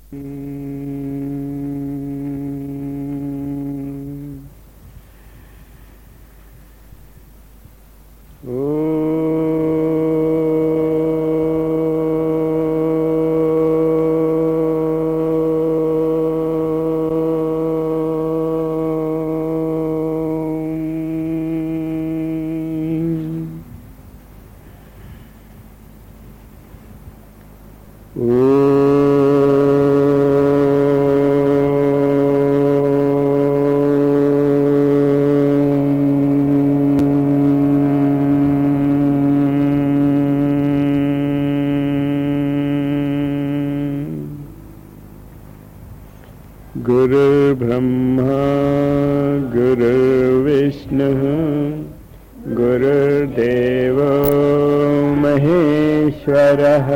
गुरुर्ब्रह्मा गुरुर्विष्णुः गुरुर्देवो महेश्वरः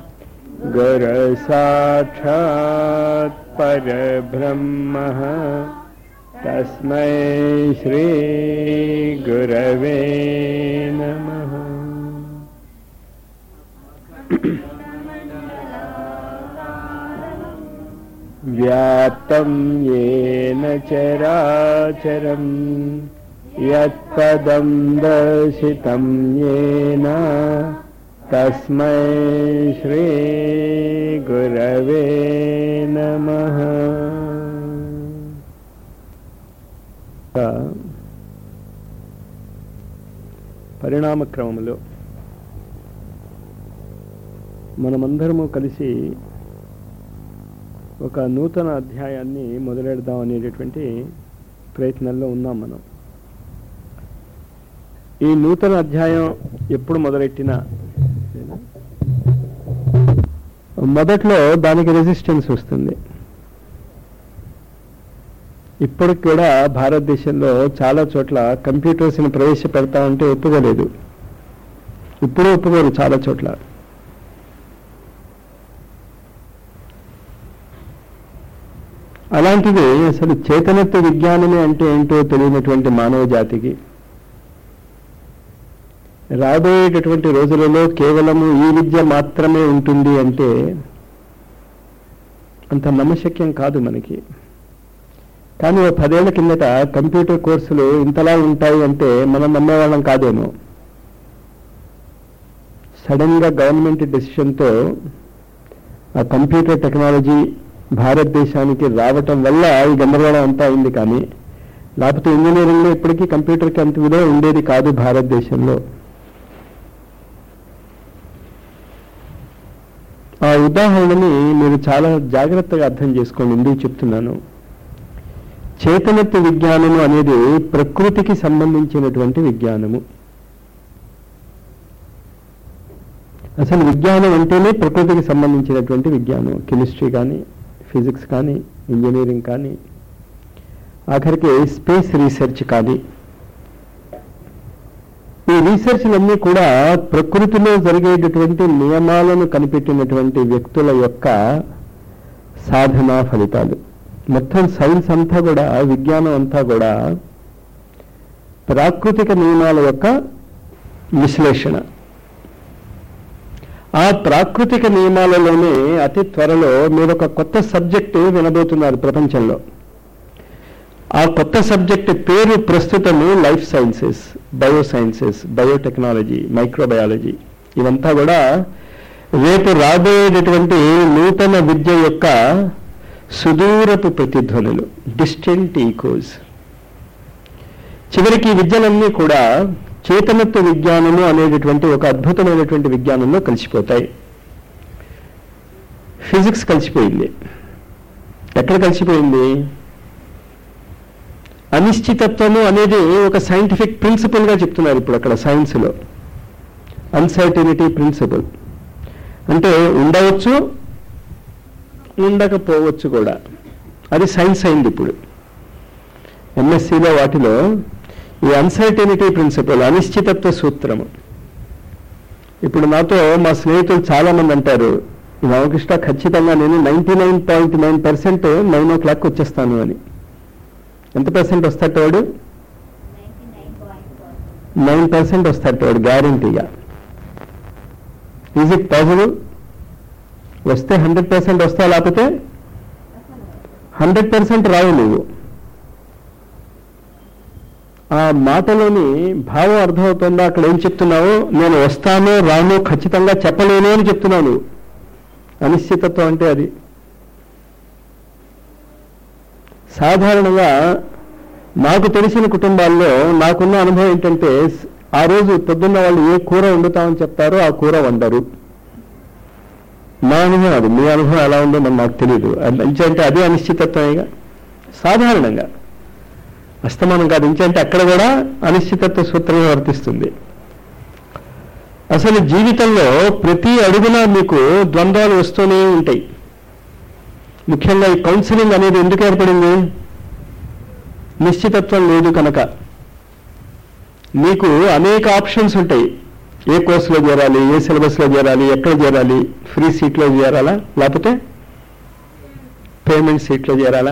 गुरुसाक्षात् परब्रह्मः तस्मै श्रीगुरवे नमः व्याप्तं येन चराचरम् यत्पदं दर्शितं येन तस्मै श्रीगुरवे नमः పరిణామక్రమంలో మనమందరము కలిసి ఒక నూతన అధ్యాయాన్ని మొదలెడదాం అనేటటువంటి ప్రయత్నంలో ఉన్నాం మనం ఈ నూతన అధ్యాయం ఎప్పుడు మొదలెట్టినా మొదట్లో దానికి రెసిస్టెన్స్ వస్తుంది ఇప్పటికి కూడా భారతదేశంలో చాలా చోట్ల కంప్యూటర్స్ని ప్రవేశపెడతా ఉంటే ఒప్పుకోలేదు ఇప్పుడు ఒప్పుకోరు చాలా చోట్ల అలాంటిది అసలు చైతన్యత్వ విజ్ఞానమే అంటే ఏంటో తెలియనటువంటి మానవ జాతికి రాబోయేటటువంటి రోజులలో కేవలము ఈ విద్య మాత్రమే ఉంటుంది అంటే అంత నమ్మశక్యం కాదు మనకి కానీ ఓ పదేళ్ల కిందట కంప్యూటర్ కోర్సులు ఇంతలా ఉంటాయి అంటే మనం నమ్మేవాళ్ళం కాదేమో సడన్గా గవర్నమెంట్ డెసిషన్తో ఆ కంప్యూటర్ టెక్నాలజీ భారతదేశానికి రావటం వల్ల ఈ గందరగోళం అంతా అయింది కానీ లేకపోతే ఇంజనీరింగ్లో ఇప్పటికీ కంప్యూటర్కి అంత విలువ ఉండేది కాదు భారతదేశంలో ఆ ఉదాహరణని మీరు చాలా జాగ్రత్తగా అర్థం చేసుకోండి ఎందుకు చెప్తున్నాను చైతన్యత్వ విజ్ఞానము అనేది ప్రకృతికి సంబంధించినటువంటి విజ్ఞానము అసలు విజ్ఞానం అంటేనే ప్రకృతికి సంబంధించినటువంటి విజ్ఞానం కెమిస్ట్రీ కానీ ఫిజిక్స్ కానీ ఇంజనీరింగ్ కానీ ఆఖరికి స్పేస్ రీసెర్చ్ కానీ ఈ రీసెర్చ్లన్నీ కూడా ప్రకృతిలో జరిగేటటువంటి నియమాలను కనిపెట్టినటువంటి వ్యక్తుల యొక్క సాధనా ఫలితాలు మొత్తం సైన్స్ అంతా కూడా విజ్ఞానం అంతా కూడా ప్రాకృతిక నియమాల యొక్క విశ్లేషణ ఆ ప్రాకృతిక నియమాలలోనే అతి త్వరలో మీరు ఒక కొత్త సబ్జెక్టు వినబోతున్నారు ప్రపంచంలో ఆ కొత్త సబ్జెక్ట్ పేరు ప్రస్తుతము life sciences bio sciences biotechnology microbiology ఇవంతా కూడా రేపు రాబోయేటటువంటి నూతన విద్య యొక్క సుదూరపు ప్రతిధ్వనులు డిస్టెంట్ ఈకోస్ చివరికి ఈ విద్యలన్నీ కూడా చేతనత్వ విజ్ఞానము అనేటటువంటి ఒక అద్భుతమైనటువంటి విజ్ఞానంలో కలిసిపోతాయి ఫిజిక్స్ కలిసిపోయింది ఎక్కడ కలిసిపోయింది అనిశ్చితత్వము అనేది ఒక సైంటిఫిక్ ప్రిన్సిపల్గా చెప్తున్నారు ఇప్పుడు అక్కడ సైన్స్లో అన్సర్టినిటీ ప్రిన్సిపల్ అంటే ఉండవచ్చు ఉండకపోవచ్చు కూడా అది సైన్స్ అయింది ఇప్పుడు ఎంఎస్సిలో వాటిలో ఈ అన్సర్టినిటీ ప్రిన్సిపల్ అనిశ్చితత్వ సూత్రము ఇప్పుడు నాతో మా స్నేహితులు చాలా మంది అంటారు రామకృష్ణ ఖచ్చితంగా నేను ninety nine point nine percent nine o'clock వచ్చేస్తాను అని ఎంత పర్సెంట్ వస్తాడు వాడు నైన్ పర్సెంట్ వస్తాడు వాడు గ్యారంటీగా ఈజ్ ఇట్ పాసిబుల్ వస్తే హండ్రెడ్ పర్సెంట్ వస్తా లేకపోతే హండ్రెడ్ పర్సెంట్ రావు నువ్వు ఆ మాటలోని భావం అర్థమవుతుందా అక్కడ ఏం చెప్తున్నావు నేను వస్తాను రాను ఖచ్చితంగా చెప్పలేను అని చెప్తున్నావు నువ్వు అనిశ్చితత్వం అంటే అది సాధారణంగా నాకు తెలిసిన కుటుంబాల్లో నాకున్న అనుభవం ఏంటంటే ఆ రోజు పొద్దున్న వాళ్ళు ఏ కూర వండుతామని చెప్తారో ఆ కూర వండరు నా అనుభవం అది మీ అనుభవం ఎలా ఉందో మరి నాకు తెలియదు అంటే అదే అనిశ్చితత్వమేగా సాధారణంగా అస్తమానం కాదు ఇంకంటే అక్కడ కూడా అనిశ్చితత్వ సూత్రమే వర్తిస్తుంది అసలు జీవితంలో ప్రతి అడుగున మీకు ద్వంద్వాలు వస్తూనే ఉంటాయి ముఖ్యంగా ఈ కౌన్సిలింగ్ అనేది ఎందుకు ఏర్పడింది నిశ్చితత్వం లేదు కనుక మీకు అనేక ఆప్షన్స్ ఉంటాయి ఏ కోర్సులో చేరాలి ఏ సిలబస్లో చేరాలి ఎక్కడ చేరాలి ఫ్రీ సీట్లో చేరాలా లేకపోతే పేమెంట్ సీట్లో చేరాలా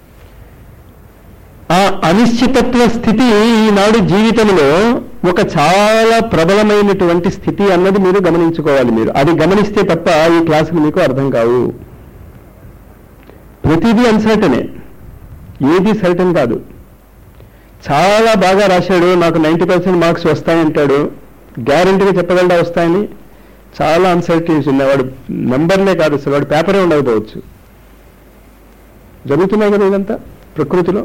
ఆ అనిశ్చితత్వ స్థితి ఈనాడు జీవితంలో ఒక చాలా ప్రబలమైనటువంటి స్థితి అన్నది మీరు గమనించుకోవాలి మీరు అది గమనిస్తే తప్ప ఈ క్లాసులు మీకు అర్థం కావు ప్రతిదీ అన్సర్టనే ఏది సర్టన్ కాదు చాలా బాగా రాశాడు నాకు నైంటీ పర్సెంట్ మార్క్స్ వస్తాయంటాడు గ్యారంటీగా చెప్పగలడా వస్తాయని చాలా అన్సర్టీన్స్ ఉన్నాయి వాడు నెంబర్లే కాదు అసలు వాడు పేపరే ఉండకపోవచ్చు జరుగుతున్నాయి కదా ఇదంతా ప్రకృతిలో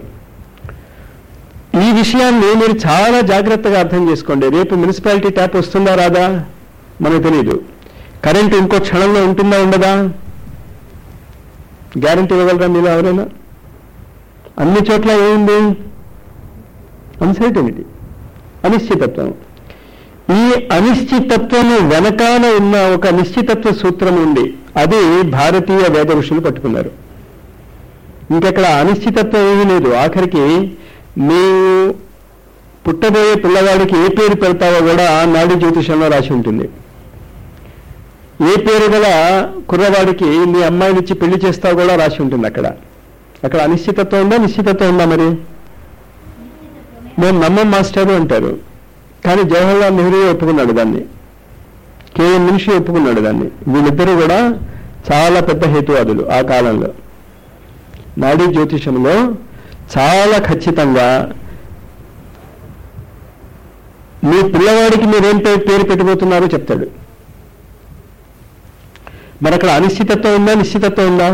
ఈ విషయాన్ని మీరు చాలా జాగ్రత్తగా అర్థం చేసుకోండి రేపు మున్సిపాలిటీ ట్యాప్ వస్తుందా రాదా మనకు తెలియదు కరెంటు ఇంకో క్షణంలో ఉంటుందా ఉండదా గ్యారంటీ ఇవ్వగలరా మీరు ఎవరైనా అన్ని చోట్ల ఏముంది అన్సర్టనిటీ అనిశ్చితత్వం ఈ అనిశ్చితత్వం వెనకాల ఉన్న ఒక నిశ్చితత్వ సూత్రం ఉంది అది భారతీయ వేద ఋషులు పట్టుకున్నారు ఇంకెక్కడ అనిశ్చితత్వం ఏమీ లేదు ఆఖరికి నీవు పుట్టబోయే పిల్లవాడికి ఏ పేరు పెడతావో కూడా నాడి జ్యోతిషంలో రాసి ఉంటుంది ఏ పేరు గల కుర్రవాడికి నీ అమ్మాయినిచ్చి పెళ్లి చేస్తావు కూడా రాసి ఉంటుంది అక్కడ అక్కడ అనిశ్చితత్వం ఉందా నిశ్చితత్వం ఉందా మరి మేము నమ్మం మాస్టరు అంటారు కానీ జవహర్లాల్ నెహ్రూ ఒప్పుకున్నాడు దాన్ని కేఎం మున్షి ఒప్పుకున్నాడు దాన్ని వీళ్ళిద్దరూ కూడా చాలా పెద్ద హేతువాదులు ఆ కాలంలో నాడీ జ్యోతిషంలో చాలా ఖచ్చితంగా మీ పిల్లవాడికి మీరేం పేరు పేరు పెట్టబోతున్నారో చెప్తాడు మరి అక్కడ అనిశ్చితత్వం ఉందా నిశ్చితత్వం ఉందా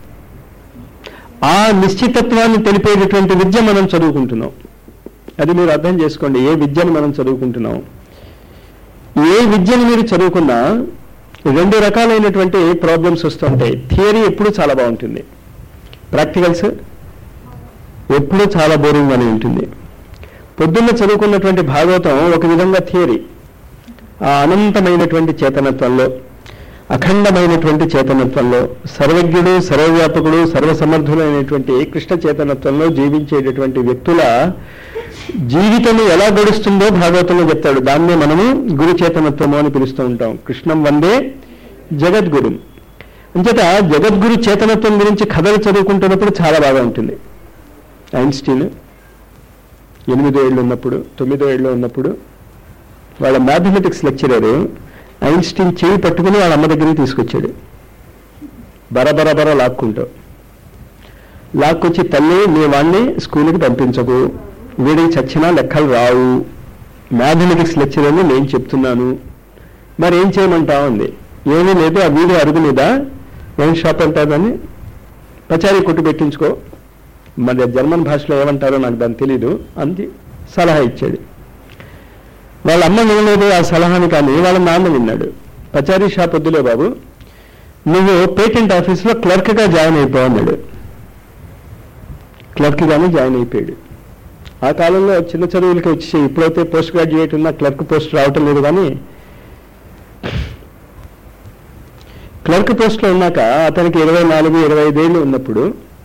ఆ నిశ్చితత్వాన్ని తెలిపేటటువంటి విద్య మనం చదువుకుంటున్నాం అది మీరు అర్థం చేసుకోండి ఏ విద్యను మనం చదువుకుంటున్నాం ఏ విద్యను మీరు చదువుకున్నా రెండు రకాలైనటువంటి ప్రాబ్లమ్స్ వస్తుంటాయి థియరీ ఎప్పుడు చాలా బాగుంటుంది ప్రాక్టికల్స్ ఎప్పుడూ చాలా బోరింగ్ అని ఉంటుంది పొద్దున్న చదువుకున్నటువంటి భాగవతం ఒక విధంగా థియరీ ఆ అనంతమైనటువంటి చేతనత్వంలో అఖండమైనటువంటి చేతనత్వంలో సర్వజ్ఞుడు సర్వవ్యాపకుడు సర్వసమర్థులైనటువంటి కృష్ణ చేతనత్వంలో జీవించేటటువంటి వ్యక్తుల జీవితం ఎలా గడుస్తుందో భాగవతంలో చెప్తాడు దాన్నే మనము గురు చేతనత్వము అని పిలుస్తూ ఉంటాం కృష్ణం వందే జగద్గురు అంచేత జగద్గురు చేతనత్వం గురించి కథలు చదువుకుంటున్నప్పుడు చాలా బాగా ఉంటుంది ఐన్స్టీన్ ఎనిమిదో ఏళ్ళు ఉన్నప్పుడు తొమ్మిదో ఏళ్ళు ఉన్నప్పుడు వాళ్ళ మ్యాథమెటిక్స్ లెక్చరర్ ఐన్స్టీన్ చేయి పట్టుకుని వాళ్ళ అమ్మ దగ్గరికి తీసుకొచ్చాడు బరబర బర లాక్కుంటూ లాక్కొచ్చి తల్లి నీ వాడిని స్కూల్కి పంపించకు వీడికి చచ్చినా లెక్కలు రావు మ్యాథమెటిక్స్ లెక్చరర్ని నేను చెప్తున్నాను మరి ఏం చేయమంటావు ఉంది ఏమీ లేదు ఆ వీడియో అరుగు మీద ఏం షాప్ అంటారని పచారీ కొట్టు పెట్టించుకో మరి జర్మన్ భాషలో ఏమంటారో నాకు దాన్ని తెలీదు అంది సలహా ఇచ్చాడు వాళ్ళ అమ్మ వినలేదు ఆ సలహాని కానీ వాళ్ళ నాన్న విన్నాడు పచారీ షాప్ వద్దులే బాబు నువ్వు పేటెంట్ ఆఫీస్లో క్లర్క్గా జాయిన్ అయిపోవన్నాడు క్లర్క్గానే జాయిన్ అయిపోయాడు ఆ కాలంలో చిన్న చదువులకి వచ్చి ఇప్పుడైతే పోస్ట్ గ్రాడ్యుయేట్ ఉన్న క్లర్క్ పోస్ట్ రావటం లేదు కానీ క్లర్క్ పోస్ట్లో ఉన్నాక అతనికి ఇరవై నాలుగు ఇరవై ఐదేళ్ళు ఉన్నప్పుడు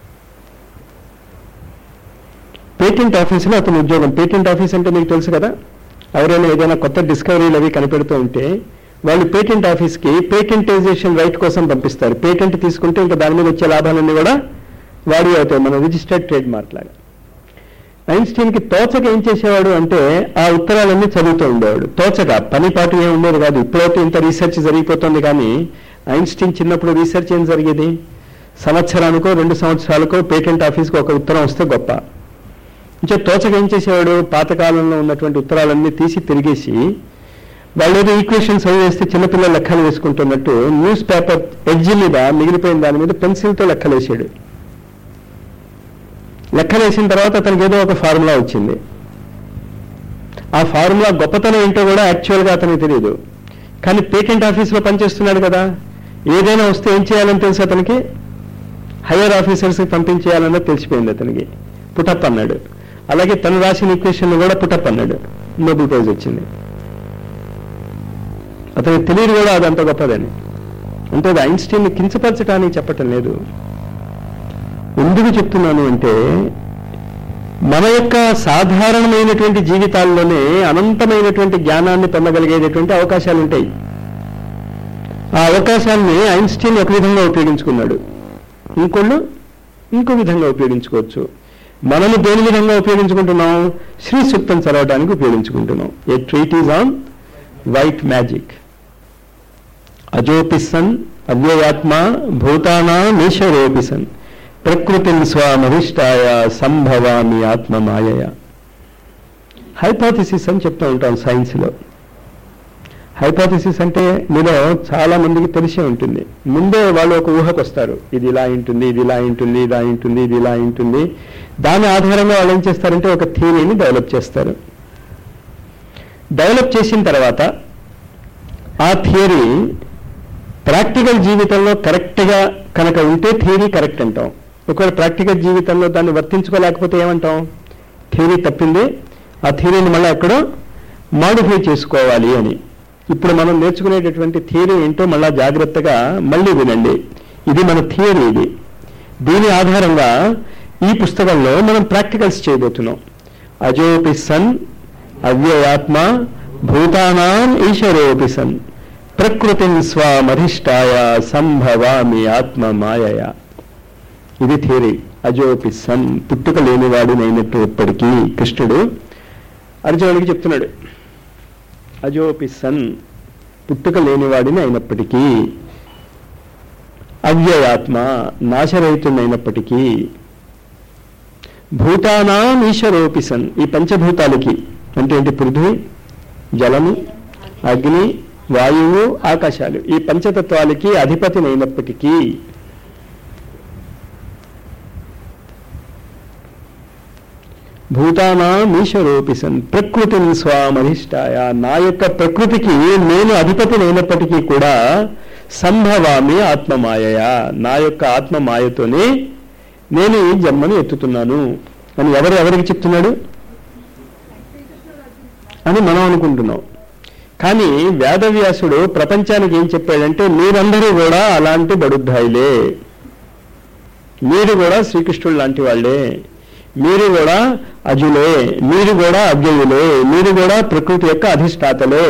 పేటెంట్ ఆఫీసులో అతను ఉద్యోగం పేటెంట్ ఆఫీస్ అంటే మీకు తెలుసు కదా ఎవరైనా ఏదైనా కొత్త డిస్కవరీలు అవి కనిపెడుతూ ఉంటే వాళ్ళు పేటెంట్ ఆఫీస్కి పేటెంటైజేషన్ రైట్ కోసం పంపిస్తారు పేటెంట్ తీసుకుంటే ఇంకా దాని మీద వచ్చే లాభాలన్నీ కూడా వాడి అవుతాయి మన రిజిస్టర్డ్ ట్రేడ్ మార్క్ లాగా ఐన్స్టీన్కి తోచక ఏం చేసేవాడు అంటే ఆ ఉత్తరాలన్నీ చదువుతూ ఉండేవాడు తోచక పని పాటు ఏం ఉండేది కాదు ఇప్పుడైతే ఇంత రీసెర్చ్ జరిగిపోతుంది కానీ ఐన్స్టీన్ చిన్నప్పుడు రీసెర్చ్ ఏం జరిగేది సంవత్సరానికో రెండు సంవత్సరాలకో పేటెంట్ ఆఫీస్కి ఒక ఉత్తరం వస్తే గొప్ప ఇంకా తోచక ఏం చేసేవాడు పాతకాలంలో ఉన్నటువంటి ఉత్తరాలన్నీ తీసి తిరిగేసి వాళ్ళు ఏదో ఈక్వేషన్స్ అవి వేస్తే చిన్నపిల్లలు లెక్కలు వేసుకుంటున్నట్టు న్యూస్ పేపర్ ఎడ్జి మీద మిగిలిపోయిన దాని మీద పెన్సిల్తో లెక్కలు వేసాడు లెక్కలు వేసిన తర్వాత అతనికి ఏదో ఒక ఫార్ములా వచ్చింది ఆ ఫార్ములా గొప్పతనం ఏంటో కూడా యాక్చువల్గా అతనికి తెలియదు కానీ పేటెంట్ ఆఫీస్లో పనిచేస్తున్నాడు కదా ఏదైనా వస్తే ఏం చేయాలని తెలుసు అతనికి హయ్యర్ ఆఫీసర్స్కి పంపించేయాలన్నది తెలిసిపోయింది అతనికి పుటప్ అన్నాడు అలాగే తను రాసిన ఈక్వేషన్ కూడా పుటప్ అన్నాడు నోబెల్ ప్రైజ్ వచ్చింది అతనికి తెలియదు కూడా అది అంత గొప్పదని అంటే అది ఐన్స్టీన్ని కించపరచడానికి చెప్పటం లేదు ఎందుకు చెప్తున్నాను అంటే మన యొక్క సాధారణమైనటువంటి జీవితాల్లోనే అనంతమైనటువంటి జ్ఞానాన్ని పొందగలిగేటటువంటి అవకాశాలు ఉంటాయి ఆ అవకాశాన్ని ఐన్స్టీన్ ఒక విధంగా ఉపయోగించుకున్నాడు ఇంకోళ్ళు ఇంకో విధంగా ఉపయోగించుకోవచ్చు మనము దేని విధంగా ఉపయోగించుకుంటున్నాం శ్రీ సూక్తం చదవడానికి ఉపయోగించుకుంటున్నాం a treat is on white magic అజోపిసన్ అవ్యయాత్మ భూతానా ఈశ్వరోపిసన్ ప్రకృతిని స్వామహిష్టాయ సంభవామి ఆత్మ మాయయ హైపాథిసిస్ అని చెప్తూ ఉంటాం సైన్స్లో హైపాథిసిస్ అంటే మీలో చాలా మందికి తెలిసే ఉంటుంది ముందే వాళ్ళు ఒక ఊహకు వస్తారు ఇది ఇలా ఉంటుంది ఇది ఇలా ఉంటుంది ఇలా ఉంటుంది ఇది ఇలా ఉంటుంది దాని ఆధారంగా వాళ్ళు ఏం చేస్తారంటే ఒక థియరీని డెవలప్ చేస్తారు డెవలప్ చేసిన తర్వాత ఆ థియరీ ప్రాక్టికల్ జీవితంలో కరెక్ట్గా కనుక ఉంటే థియరీ కరెక్ట్ అంటాం ఒకవేళ ప్రాక్టికల్ జీవితంలో దాన్ని వర్తించుకోలేకపోతే ఏమంటాం థియరీ తప్పింది ఆ థియరీని మళ్ళీ ఎక్కడో మాడిఫై చేసుకోవాలి అని ఇప్పుడు మనం నేర్చుకునేటటువంటి థియరీ ఏంటో మళ్ళా జాగ్రత్తగా మళ్ళీ వినండి ఇది మన థియరీ ఇది దీని ఆధారంగా ఈ పుస్తకంలో మనం ప్రాక్టికల్స్ చేయబోతున్నాం అజోపి సన్ అవ్యయాత్మ భూతానాం ఈశ్వరోపి సన్ ప్రకృతిని స్వామధిష్టాయ సంభవామి ఆత్మ మాయయ ఇది థియరీ అజోపి సన్ పుట్టుక లేనివాడినైనట్టు ఎప్పటికీ కృష్ణుడు అర్జునుడికి చెప్తున్నాడు అజోపి సన్ పుట్టుక లేనివాడిని అయినప్పటికీ అవ్యయాత్మ నాశరహితుడైనప్పటికీ భూతానాం ఈశ్వరోపి సన్ ఈ పంచభూతాలకి అంటే ఏంటి పృథ్వీ జలము అగ్ని వాయువు ఆకాశాలు ఈ పంచతత్వాలకి అధిపతినైనప్పటికీ భూతానాం ఈశ్వరోపి సన్ ప్రకృతిని స్వామధిష్టాయ నా యొక్క ప్రకృతికి నేను అధిపతినైనప్పటికీ కూడా సంభవామి ఆత్మమాయయ నా యొక్క ఆత్మ మాయతోనే నేను ఈ జన్మను ఎత్తుతున్నాను అని ఎవరు ఎవరికి చెప్తున్నాడు అని మనం అనుకుంటున్నాం కానీ వేదవ్యాసుడు ప్రపంచానికి ఏం చెప్పాడంటే మీరందరూ కూడా అలాంటి బడుద్ధాయిలే మీరు కూడా శ్రీకృష్ణుడు లాంటి వాళ్ళే మీరు కూడా అజులే మీరు కూడా అవ్యయులే మీరు కూడా ప్రకృతి యొక్క అధిష్టాతలే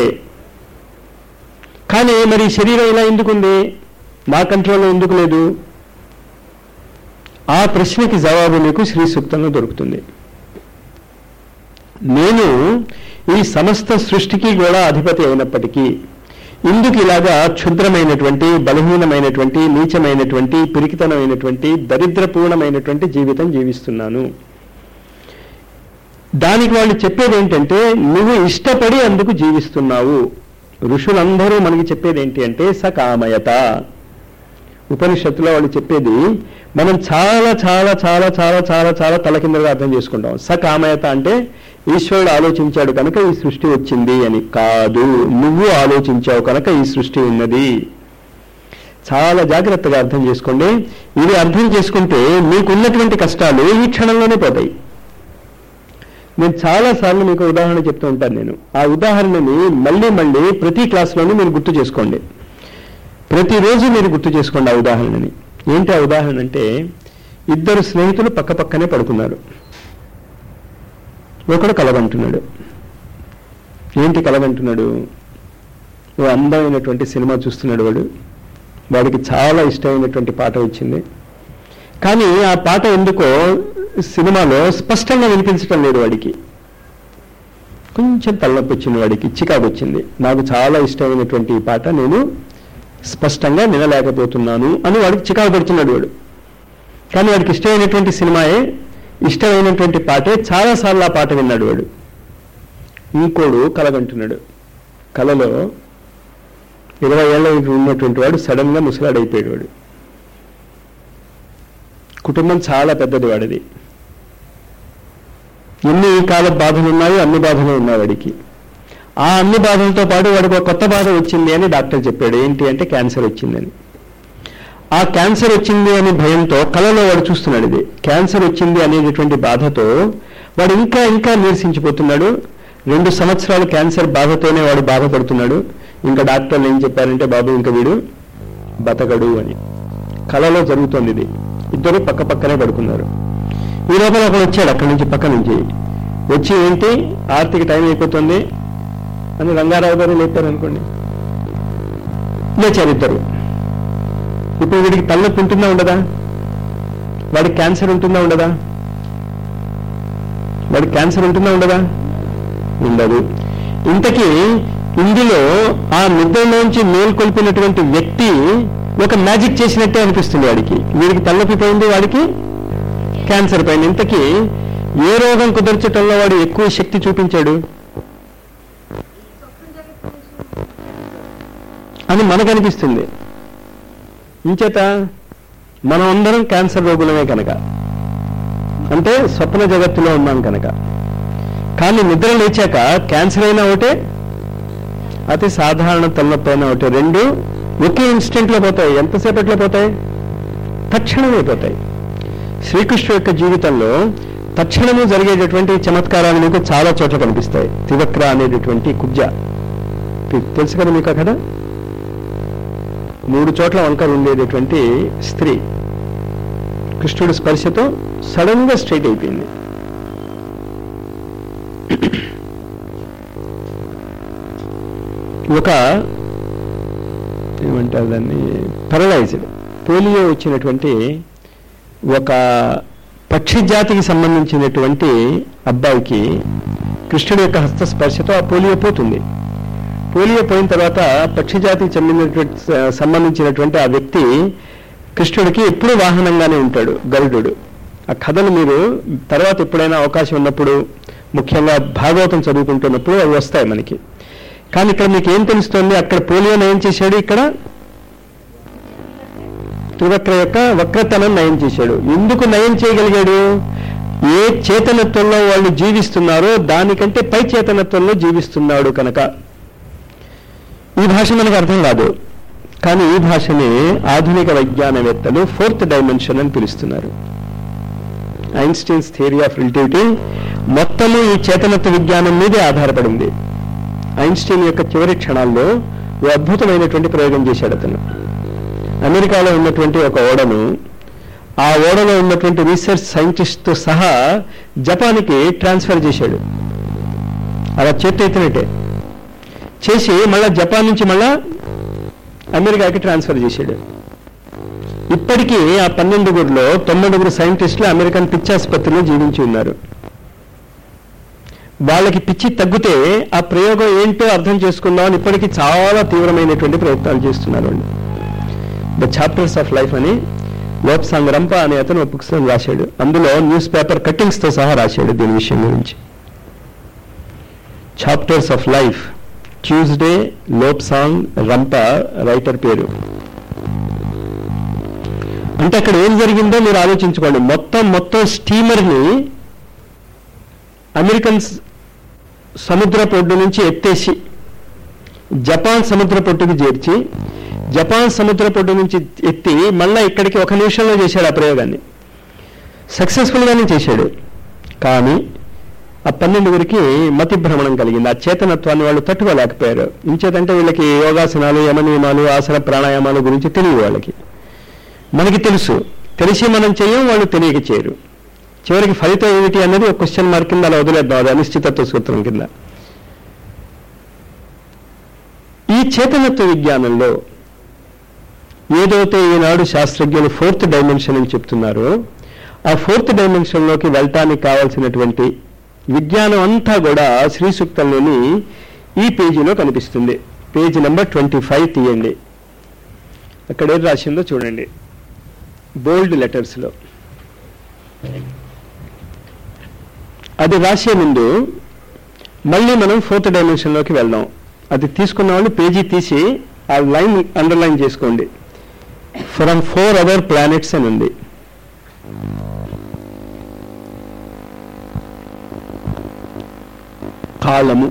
కానీ మరి శరీరం ఇలా ఎందుకుంది నా కంట్రోల్లో ఎందుకు లేదు ఆ ప్రశ్నకి జవాబు మీకు శ్రీ సూక్తంలో దొరుకుతుంది నేను ఈ సమస్త సృష్టికి కూడా అధిపతి అయినప్పటికీ ఇందుకు ఇలాగా క్షుద్రమైనటువంటి బలహీనమైనటువంటి నీచమైనటువంటి పిరికితనమైనటువంటి దరిద్రపూర్ణమైనటువంటి జీవితం జీవిస్తున్నాను దానికి వాళ్ళు చెప్పేది ఏంటంటే నువ్వు ఇష్టపడి అందుకు జీవిస్తున్నావు ఋషులందరూ మనకి చెప్పేది ఏంటి అంటే సకామయత ఉపనిషత్తులో వాళ్ళు చెప్పేది మనం చాలా చాలా చాలా చాలా చాలా చాలా తలకిందగా అర్థం చేసుకుంటాం సకామయత అంటే ఈశ్వరుడు ఆలోచించాడు కనుక ఈ సృష్టి వచ్చింది అని కాదు నువ్వు ఆలోచించావు కనుక ఈ సృష్టి ఉన్నది చాలా జాగ్రత్తగా అర్థం చేసుకోండి ఇది అర్థం చేసుకుంటే మీకున్నటువంటి కష్టాలు ఈ క్షణంలోనే పోతాయి నేను చాలా సార్లు మీకు ఉదాహరణ చెప్తూ ఉంటాను నేను ఆ ఉదాహరణని మళ్ళీ మళ్ళీ ప్రతి క్లాస్లోనూ మీరు గుర్తు చేసుకోండి ప్రతిరోజు మీరు గుర్తు చేసుకోండి ఆ ఉదాహరణని ఏంటి ఆ ఉదాహరణ అంటే ఇద్దరు స్నేహితులు పక్క పక్కనే పడుకున్నారు ఒకడు కలగంటున్నాడు ఏంటి కలగంటున్నాడు ఓ అందమైనటువంటి సినిమా చూస్తున్నాడు వాడు వాడికి చాలా ఇష్టమైనటువంటి పాట వచ్చింది కానీ ఆ పాట ఎందుకో సినిమాలో స్పష్టంగా వినిపించటం లేదు వాడికి కొంచెం తలనొప్పి వచ్చింది వాడికి చికాకు వచ్చింది నాకు చాలా ఇష్టమైనటువంటి ఈ పాట నేను స్పష్టంగా వినలేకపోతున్నాను అని వాడికి చికాకు పడుతున్నాడు వాడు కానీ వాడికి ఇష్టమైనటువంటి సినిమాయే ఇష్టమైనటువంటి పాటే చాలాసార్లు ఆ పాట విన్నాడు వాడు ఇంకోడు కలగంటున్నాడు కలలో ఇరవై ఏళ్ళ ఉన్నటువంటి వాడు సడన్ గా ముసలాడైపోయాడు వాడు కుటుంబం చాలా పెద్దది వాడిది ఎన్ని కాల బాధలు ఉన్నాయో అన్ని బాధలు ఉన్నాయి వాడికి ఆ అన్ని బాధలతో పాటు వాడికి ఒక కొత్త బాధ వచ్చింది అని డాక్టర్ చెప్పాడు ఏంటి అంటే క్యాన్సర్ వచ్చిందని ఆ క్యాన్సర్ వచ్చింది అని భయంతో కలలో వాడు చూస్తున్నాడు ఇది క్యాన్సర్ వచ్చింది అనేటటువంటి బాధతో వాడు ఇంకా ఇంకా నీరసించిపోతున్నాడు రెండు సంవత్సరాలు క్యాన్సర్ బాధతోనే వాడు బాధపడుతున్నాడు ఇంకా డాక్టర్లు ఏం చెప్పారంటే బాబు ఇంకా వీడు బతకడు అని కలలో జరుగుతోంది ఇది ఇద్దరు పక్క పక్కనే పడుకున్నారు ఈ లోపల ఒకడు వచ్చాడు అక్కడి నుంచి పక్క నుంచి వచ్చి ఏంటి ఆర్తికి టైం అయిపోతుంది అని రంగారావు గారు లేపారు అనుకోండి లేచారు ఇద్దరు ఇప్పుడు వీడికి తలనొప్పి ఉంటుందా ఉండదా వాడికి క్యాన్సర్ ఉంటుందా ఉండదా వాడికి క్యాన్సర్ ఉంటుందా ఉండదా ఉండదు ఇంతకీ ఇందులో ఆ నిద్రలోంచి మేల్కొల్పినటువంటి వ్యక్తి ఒక మ్యాజిక్ చేసినట్టే అనిపిస్తుంది వాడికి వీడికి తలనొప్పి పోయింది వాడికి క్యాన్సర్ పైన ఇంతకీ ఏ రోగం కుదర్చటంలో వాడు ఎక్కువ శక్తి చూపించాడు అని మనకు అనిపిస్తుంది ఇంచేత మనం అందరం క్యాన్సర్ రోగులమే కనుక అంటే స్వప్న జగత్తులో ఉన్నాం కనుక కానీ నిద్ర లేచాక క్యాన్సర్ అయినా ఒకటే అతి సాధారణ తలనొప్పి అయినా ఒకటే రెండు ఒకే ఇన్స్టెంట్లో పోతాయి ఎంతసేపట్లో పోతాయి తక్షణమే పోతాయి శ్రీకృష్ణుడు యొక్క జీవితంలో తక్షణమే జరిగేటటువంటి చమత్కారాలు మీకు చాలా చోట్ల కనిపిస్తాయి త్రివక్ర అనేటటువంటి కుబ్జ తె- తెలుసు కదా మీకు ఆ కథ మూడు చోట్ల వంకర ఉండేటటువంటి స్త్రీ కృష్ణుడి స్పర్శతో సడన్ గా స్ట్రైట్ అయిపోయింది ఒక ఏమంటారు దాన్ని పెరలైజ్డ్ పోలియో వచ్చినటువంటి ఒక పక్షి జాతికి సంబంధించినటువంటి అబ్బాయికి కృష్ణుడి యొక్క హస్త స్పర్శతో ఆ పోలియో పోతుంది పోలియో పోయిన తర్వాత పక్షి జాతికి చెందినటువంటి సంబంధించినటువంటి ఆ వ్యక్తి కృష్ణుడికి ఎప్పుడూ వాహనంగానే ఉంటాడు గరుడు ఆ కథలు మీరు తర్వాత ఎప్పుడైనా అవకాశం ఉన్నప్పుడు ముఖ్యంగా భాగవతం చదువుకుంటున్నప్పుడు అవి వస్తాయి మనకి కానీ ఇక్కడ మీకు ఏం తెలుస్తుంది అక్కడ పోలియోని ఏం చేశాడు ఇక్కడ త్రివక్ర యొక్క వక్రతనం నయం చేశాడు ఎందుకు నయం చేయగలిగాడు ఏ చేతనత్వంలో వాళ్ళు జీవిస్తున్నారో దానికంటే పై చేతనత్వంలో జీవిస్తున్నాడు కనుక ఈ భాష మనకు అర్థం కాదు కానీ ఈ భాషని ఆధునిక వైజ్ఞానవేత్తలు ఫోర్త్ డైమెన్షన్ అని పిలుస్తున్నారు ఐన్స్టీన్స్ థియరీ ఆఫ్ రిలేటివిటీ మొత్తము ఈ చేతనత్వ విజ్ఞానం మీదే ఆధారపడింది ఐన్స్టీన్ యొక్క చివరి క్షణాల్లో ఓ అద్భుతమైనటువంటి ప్రయోగం చేశాడు అతను అమెరికాలో ఉన్నటువంటి ఒక ఓడను ఆ ఓడలో ఉన్నటువంటి రీసెర్చ్ సైంటిస్ట్ తో సహా జపాన్కి ట్రాన్స్ఫర్ చేశాడు అలా చేతైతేనట్టే చేసి మళ్ళా జపాన్ నుంచి మళ్ళా అమెరికాకి ట్రాన్స్ఫర్ చేశాడు ఇప్పటికీ ఆ పన్నెండుగురులో తొమ్మిదిగురు సైంటిస్టులు అమెరికన్ పిచ్చాసుపత్రిలో జీవించి ఉన్నారు వాళ్ళకి పిచ్చి తగ్గితే ఆ ప్రయోగం ఏంటో అర్థం చేసుకుందాం అని ఇప్పటికీ చాలా తీవ్రమైనటువంటి ప్రయత్నాలు చేస్తున్నారు వాళ్ళు ద చాప్టర్స్ ఆఫ్ లైఫ్ అని లోప్సాంగ్ రంప అనే అతను ఒక పుస్తకం రాశాడు అందులో న్యూస్ పేపర్ కట్టింగ్స్ తో సహా రాశాడు దీని విషయం గురించి chapters of life Tuesday Lobsang Rampa writer పేరు అంటే అక్కడ ఏం జరిగిందో మీరు ఆలోచించుకోండి మొత్తం మొత్తం స్టీమర్ని అమెరికన్ స- సముద్ర పొడ్డు నుంచి ఎత్తేసి జపాన్ సముద్ర పొట్టుకు చేర్చి జపాన్ సముద్ర పొడ్డు నుంచి ఎత్తి మళ్ళా ఇక్కడికి ఒక నిమిషంలో చేశాడు ఆ ప్రయోగాన్ని సక్సెస్ఫుల్ గానే చేశాడు కానీ ఆ పన్నెండుగురికి మతి భ్రమణం కలిగింది ఆ చేతనత్వాన్ని వాళ్ళు తట్టుకోలేకపోయారు ఇంచేతంటే వీళ్ళకి యోగాసనాలు యమనియమాలు ఆసన ప్రాణాయామాల గురించి తెలియదు వాళ్ళకి మనకి తెలుసు తెలిసి మనం చేయం వాళ్ళు తెలియక చేయరు చివరికి ఫలితం ఏమిటి అన్నది ఒక క్వశ్చన్ మార్క్ కింద అలా వదిలేద్దాం అది అనిశ్చితత్వ సూత్రం కింద ఈ చేతనత్వ విజ్ఞానంలో ఏదైతే ఈనాడు శాస్త్రజ్ఞులు ఫోర్త్ డైమెన్షన్ అని చెప్తున్నారో ఆ ఫోర్త్ డైమెన్షన్లోకి వెళ్ళటానికి కావాల్సినటువంటి విజ్ఞానం అంతా కూడా శ్రీ సూక్తంలోని ఈ పేజీలో కనిపిస్తుంది పేజీ నెంబర్ ట్వంటీ ఫైవ్ తీయండి అక్కడ ఏది రాసిందో చూడండి బోల్డ్ లెటర్స్లో అది రాసే ముందు మళ్ళీ మనం ఫోర్త్ డైమెన్షన్లోకి వెళ్దాం అది తీసుకున్న వాళ్ళు పేజీ తీసి ఆ లైన్ అండర్లైన్ చేసుకోండి ఫ్రమ్ ఫోర్ అదర్ ప్లానెట్స్ అని ఉంది కాలము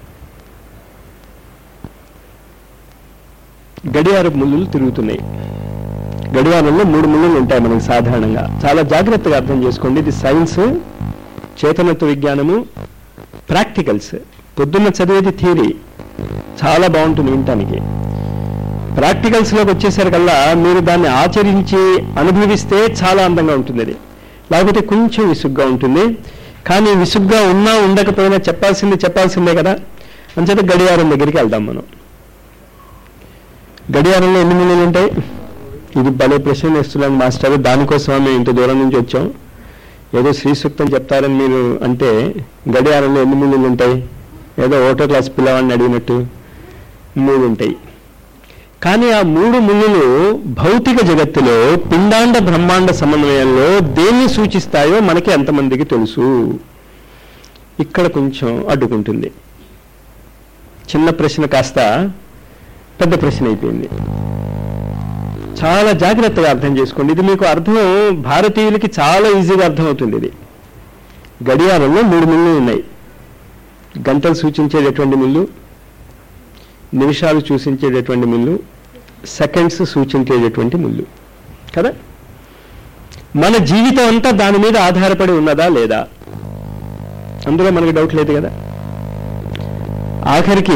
గడియారపు ముళ్ళులు తిరుగుతున్నాయి గడియారంలో మూడు ముళ్ళులు ఉంటాయి మనకి సాధారణంగా చాలా జాగ్రత్తగా అర్థం చేసుకోండి ఇది సైన్స్ చేతనత్వ విజ్ఞానము ప్రాక్టికల్స్ పొద్దున్న చదివేది థియరీ చాలా బాగుంటుంది వినటానికి ప్రాక్టికల్స్లోకి వచ్చేసరికల్లా మీరు దాన్ని ఆచరించి అనుభవిస్తే చాలా అందంగా ఉంటుంది అది లేకపోతే కొంచెం విసుగ్గా ఉంటుంది కానీ విసుగ్గా ఉన్నా ఉండకపోయినా చెప్పాల్సింది చెప్పాల్సిందే కదా అంచేత గడియారం దగ్గరికి వెళ్దాం మనం గడియారంలో ఎన్ని మిల్లులు ఉంటాయి ఇది భలే ప్రశ్న వేస్తున్నాను మాస్టర్ దానికోసం మేము ఇంత దూరం నుంచి వచ్చాం ఏదో శ్రీ సూక్తం చెప్తారని మీరు అంటే గడియారంలో ఎన్ని మిల్లులు ఉంటాయి ఏదో ఓటో క్లాస్ పిల్లవాడిని అడిగినట్టు మూడు ఉంటాయి కానీ ఆ మూడు ముళ్ళులు భౌతిక జగత్తులో పిండాండ బ్రహ్మాండ సమన్వయంలో దేన్ని సూచిస్తాయో మనకి ఎంతమందికి తెలుసు ఇక్కడ కొంచెం అడ్డుకుంటుంది చిన్న ప్రశ్న కాస్త పెద్ద ప్రశ్న అయిపోయింది చాలా జాగ్రత్తగా అర్థం చేసుకోండి ఇది మీకు అర్థం భారతీయులకి చాలా ఈజీగా అర్థమవుతుంది ఇది గడియారంలో మూడు మిల్లు ఉన్నాయి గంటలు సూచించేటటువంటి మిల్లు నిమిషాలు సూచించేటటువంటి మిల్లు సెకండ్స్ సూచించేటటువంటి ముళ్ళు కదా మన జీవితం అంతా దాని మీద ఆధారపడి ఉన్నదా లేదా అందులో మనకి డౌట్ లేదు కదా ఆఖరికి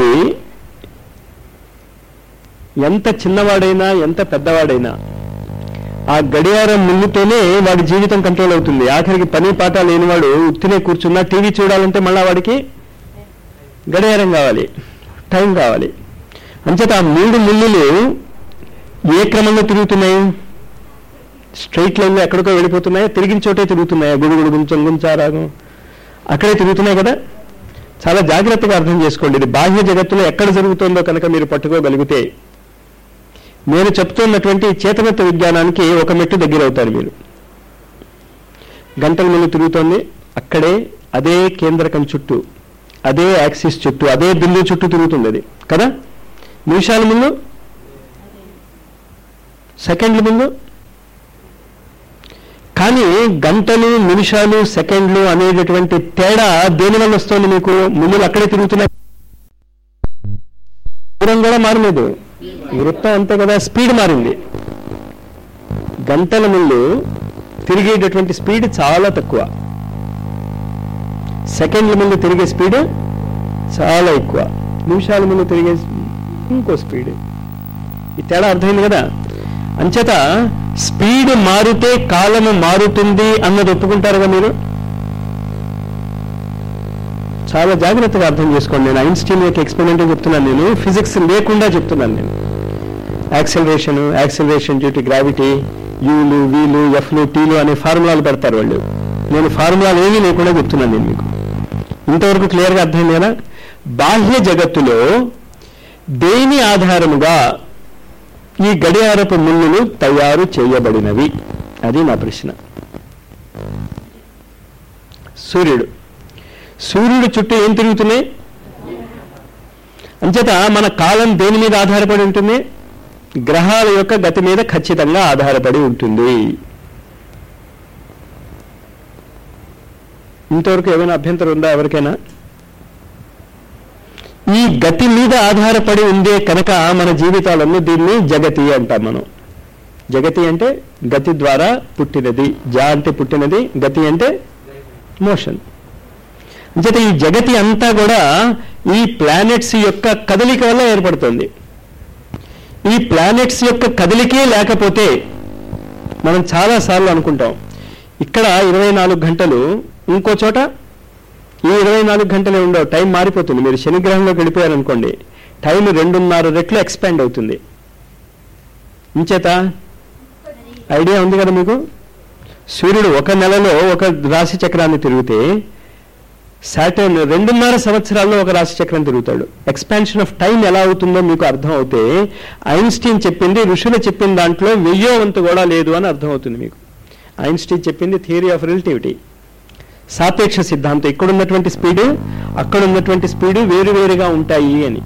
ఎంత చిన్నవాడైనా ఎంత పెద్దవాడైనా ఆ గడియారం ముళ్ళుతోనే వాడి జీవితం కంట్రోల్ అవుతుంది ఆఖరికి పని పాట లేనివాడు ఉత్తినే కూర్చున్నా టీవీ చూడాలంటే మళ్ళా వాడికి గడియారం కావాలి టైం కావాలి అంచేత ఆ మూడు ముళ్ళులు ఏ క్రమంలో తిరుగుతున్నాయి స్ట్రైట్ లైన్లో ఎక్కడికో వెళ్ళిపోతున్నాయా తిరిగిన చోటే తిరుగుతున్నాయా గుడుగుడు గుంచం గుంచారాగం అక్కడే తిరుగుతున్నాయి కదా చాలా జాగ్రత్తగా అర్థం చేసుకోండి ఇది బాహ్య జగత్తులో ఎక్కడ జరుగుతుందో కనుక మీరు పట్టుకోగలిగితే నేను చెప్తున్నటువంటి చేతనత్వ విజ్ఞానానికి ఒక మెట్టు దగ్గర అవుతారు మీరు గంటల ముందు తిరుగుతోంది అక్కడే అదే కేంద్రకం చుట్టూ అదే యాక్సిస్ చుట్టూ అదే బిందువు చుట్టూ తిరుగుతుంది అది కదా నిమిషాల ముందు సెకండ్ల ముందు కానీ గంటలు నిమిషాలు సెకండ్లు అనేటటువంటి తేడా దేని వల్ల వస్తుంది మీకు ముళ్ళు అక్కడే తిరుగుతున్నాయి దూరం కూడా మారలేదు వృత్తం అంతే కదా స్పీడ్ మారింది గంటల ముళ్ళు తిరిగేటటువంటి స్పీడ్ చాలా తక్కువ సెకండ్ల ముందు తిరిగే స్పీడ్ చాలా ఎక్కువ నిమిషాల ముందు తిరిగే ఇంకో స్పీడ్ ఈ తేడా అర్థమైంది కదా అంచేత స్పీడ్ మారితే కాలము మారుతుంది అన్నది ఒప్పుకుంటారుగా మీరు చాలా జాగ్రత్తగా అర్థం చేసుకోండి నేను ఐన్స్టీన్ యొక్క ఎక్స్పెరిమెంట్ చెప్తున్నాను నేను ఫిజిక్స్ లేకుండా చెప్తున్నాను నేను acceleration acceleration due to gravity యూలు వీలు ఎఫ్లు టీలు అనే ఫార్ములాలు పెడతారు వాళ్ళు నేను ఫార్ములాలు ఏమీ లేకుండా చెప్తున్నాను నేను మీకు ఇంతవరకు క్లియర్గా అర్థమైంది కదా బాహ్య జగత్తులో దేని ఆధారముగా ఈ గడియారపు ముళ్ళులు తయారు చేయబడినవి అది నా ప్రశ్న సూర్యుడు సూర్యుడు చుట్టూ ఏం తిరుగుతున్నాయి అంచేత మన కాలం దేని మీద ఆధారపడి ఉంటుంది గ్రహాల యొక్క గతి మీద ఖచ్చితంగా ఆధారపడి ఉంటుంది ఇంతవరకు ఏమైనా అభ్యంతరం ఉందా ఎవరికైనా ఈ గతి మీద ఆధారపడి ఉండే కనుక మన జీవితాలన్నీ దీన్ని జగతి అంటాం మనం జగతి అంటే గతి ద్వారా పుట్టినది జా అంటే పుట్టినది గతి అంటే మోషన్ అంచేత ఈ జగతి అంతా కూడా ఈ ప్లానెట్స్ యొక్క కదలిక వల్ల ఏర్పడుతుంది ఈ ప్లానెట్స్ యొక్క కదలికే లేకపోతే మనం చాలాసార్లు అనుకుంటాం ఇక్కడ ఇరవై నాలుగు గంటలు ఇంకో చోట ఈ ఇరవై నాలుగు గంటలే ఉండవు టైం మారిపోతుంది మీరు శనిగ్రహంలోకి వెళ్ళిపోయారనుకోండి టైం రెండున్నర రెట్లు ఎక్స్పాండ్ అవుతుంది ఇంచేత ఐడియా ఉంది కదా మీకు సూర్యుడు ఒక నెలలో ఒక రాశి చక్రాన్ని తిరిగితే సాటర్న్ రెండున్నర సంవత్సరాల్లో ఒక రాశి చక్రం తిరుగుతాడు ఎక్స్పాన్షన్ ఆఫ్ టైం ఎలా అవుతుందో మీకు అర్థం అవుతే ఐన్స్టీన్ చెప్పింది ఋషులు చెప్పిన దాంట్లో వెయ్యో వంతు కూడా లేదు అని అర్థం అవుతుంది మీకు ఐన్స్టీన్ చెప్పింది థియరీ ఆఫ్ రిలేటివిటీ సాపేక్ష సిద్ధాంతం ఇక్కడ ఉన్నటువంటి స్పీడ్ అక్కడ ఉన్నటువంటి స్పీడ్ వేరువేరుగా ఉంటాయి అని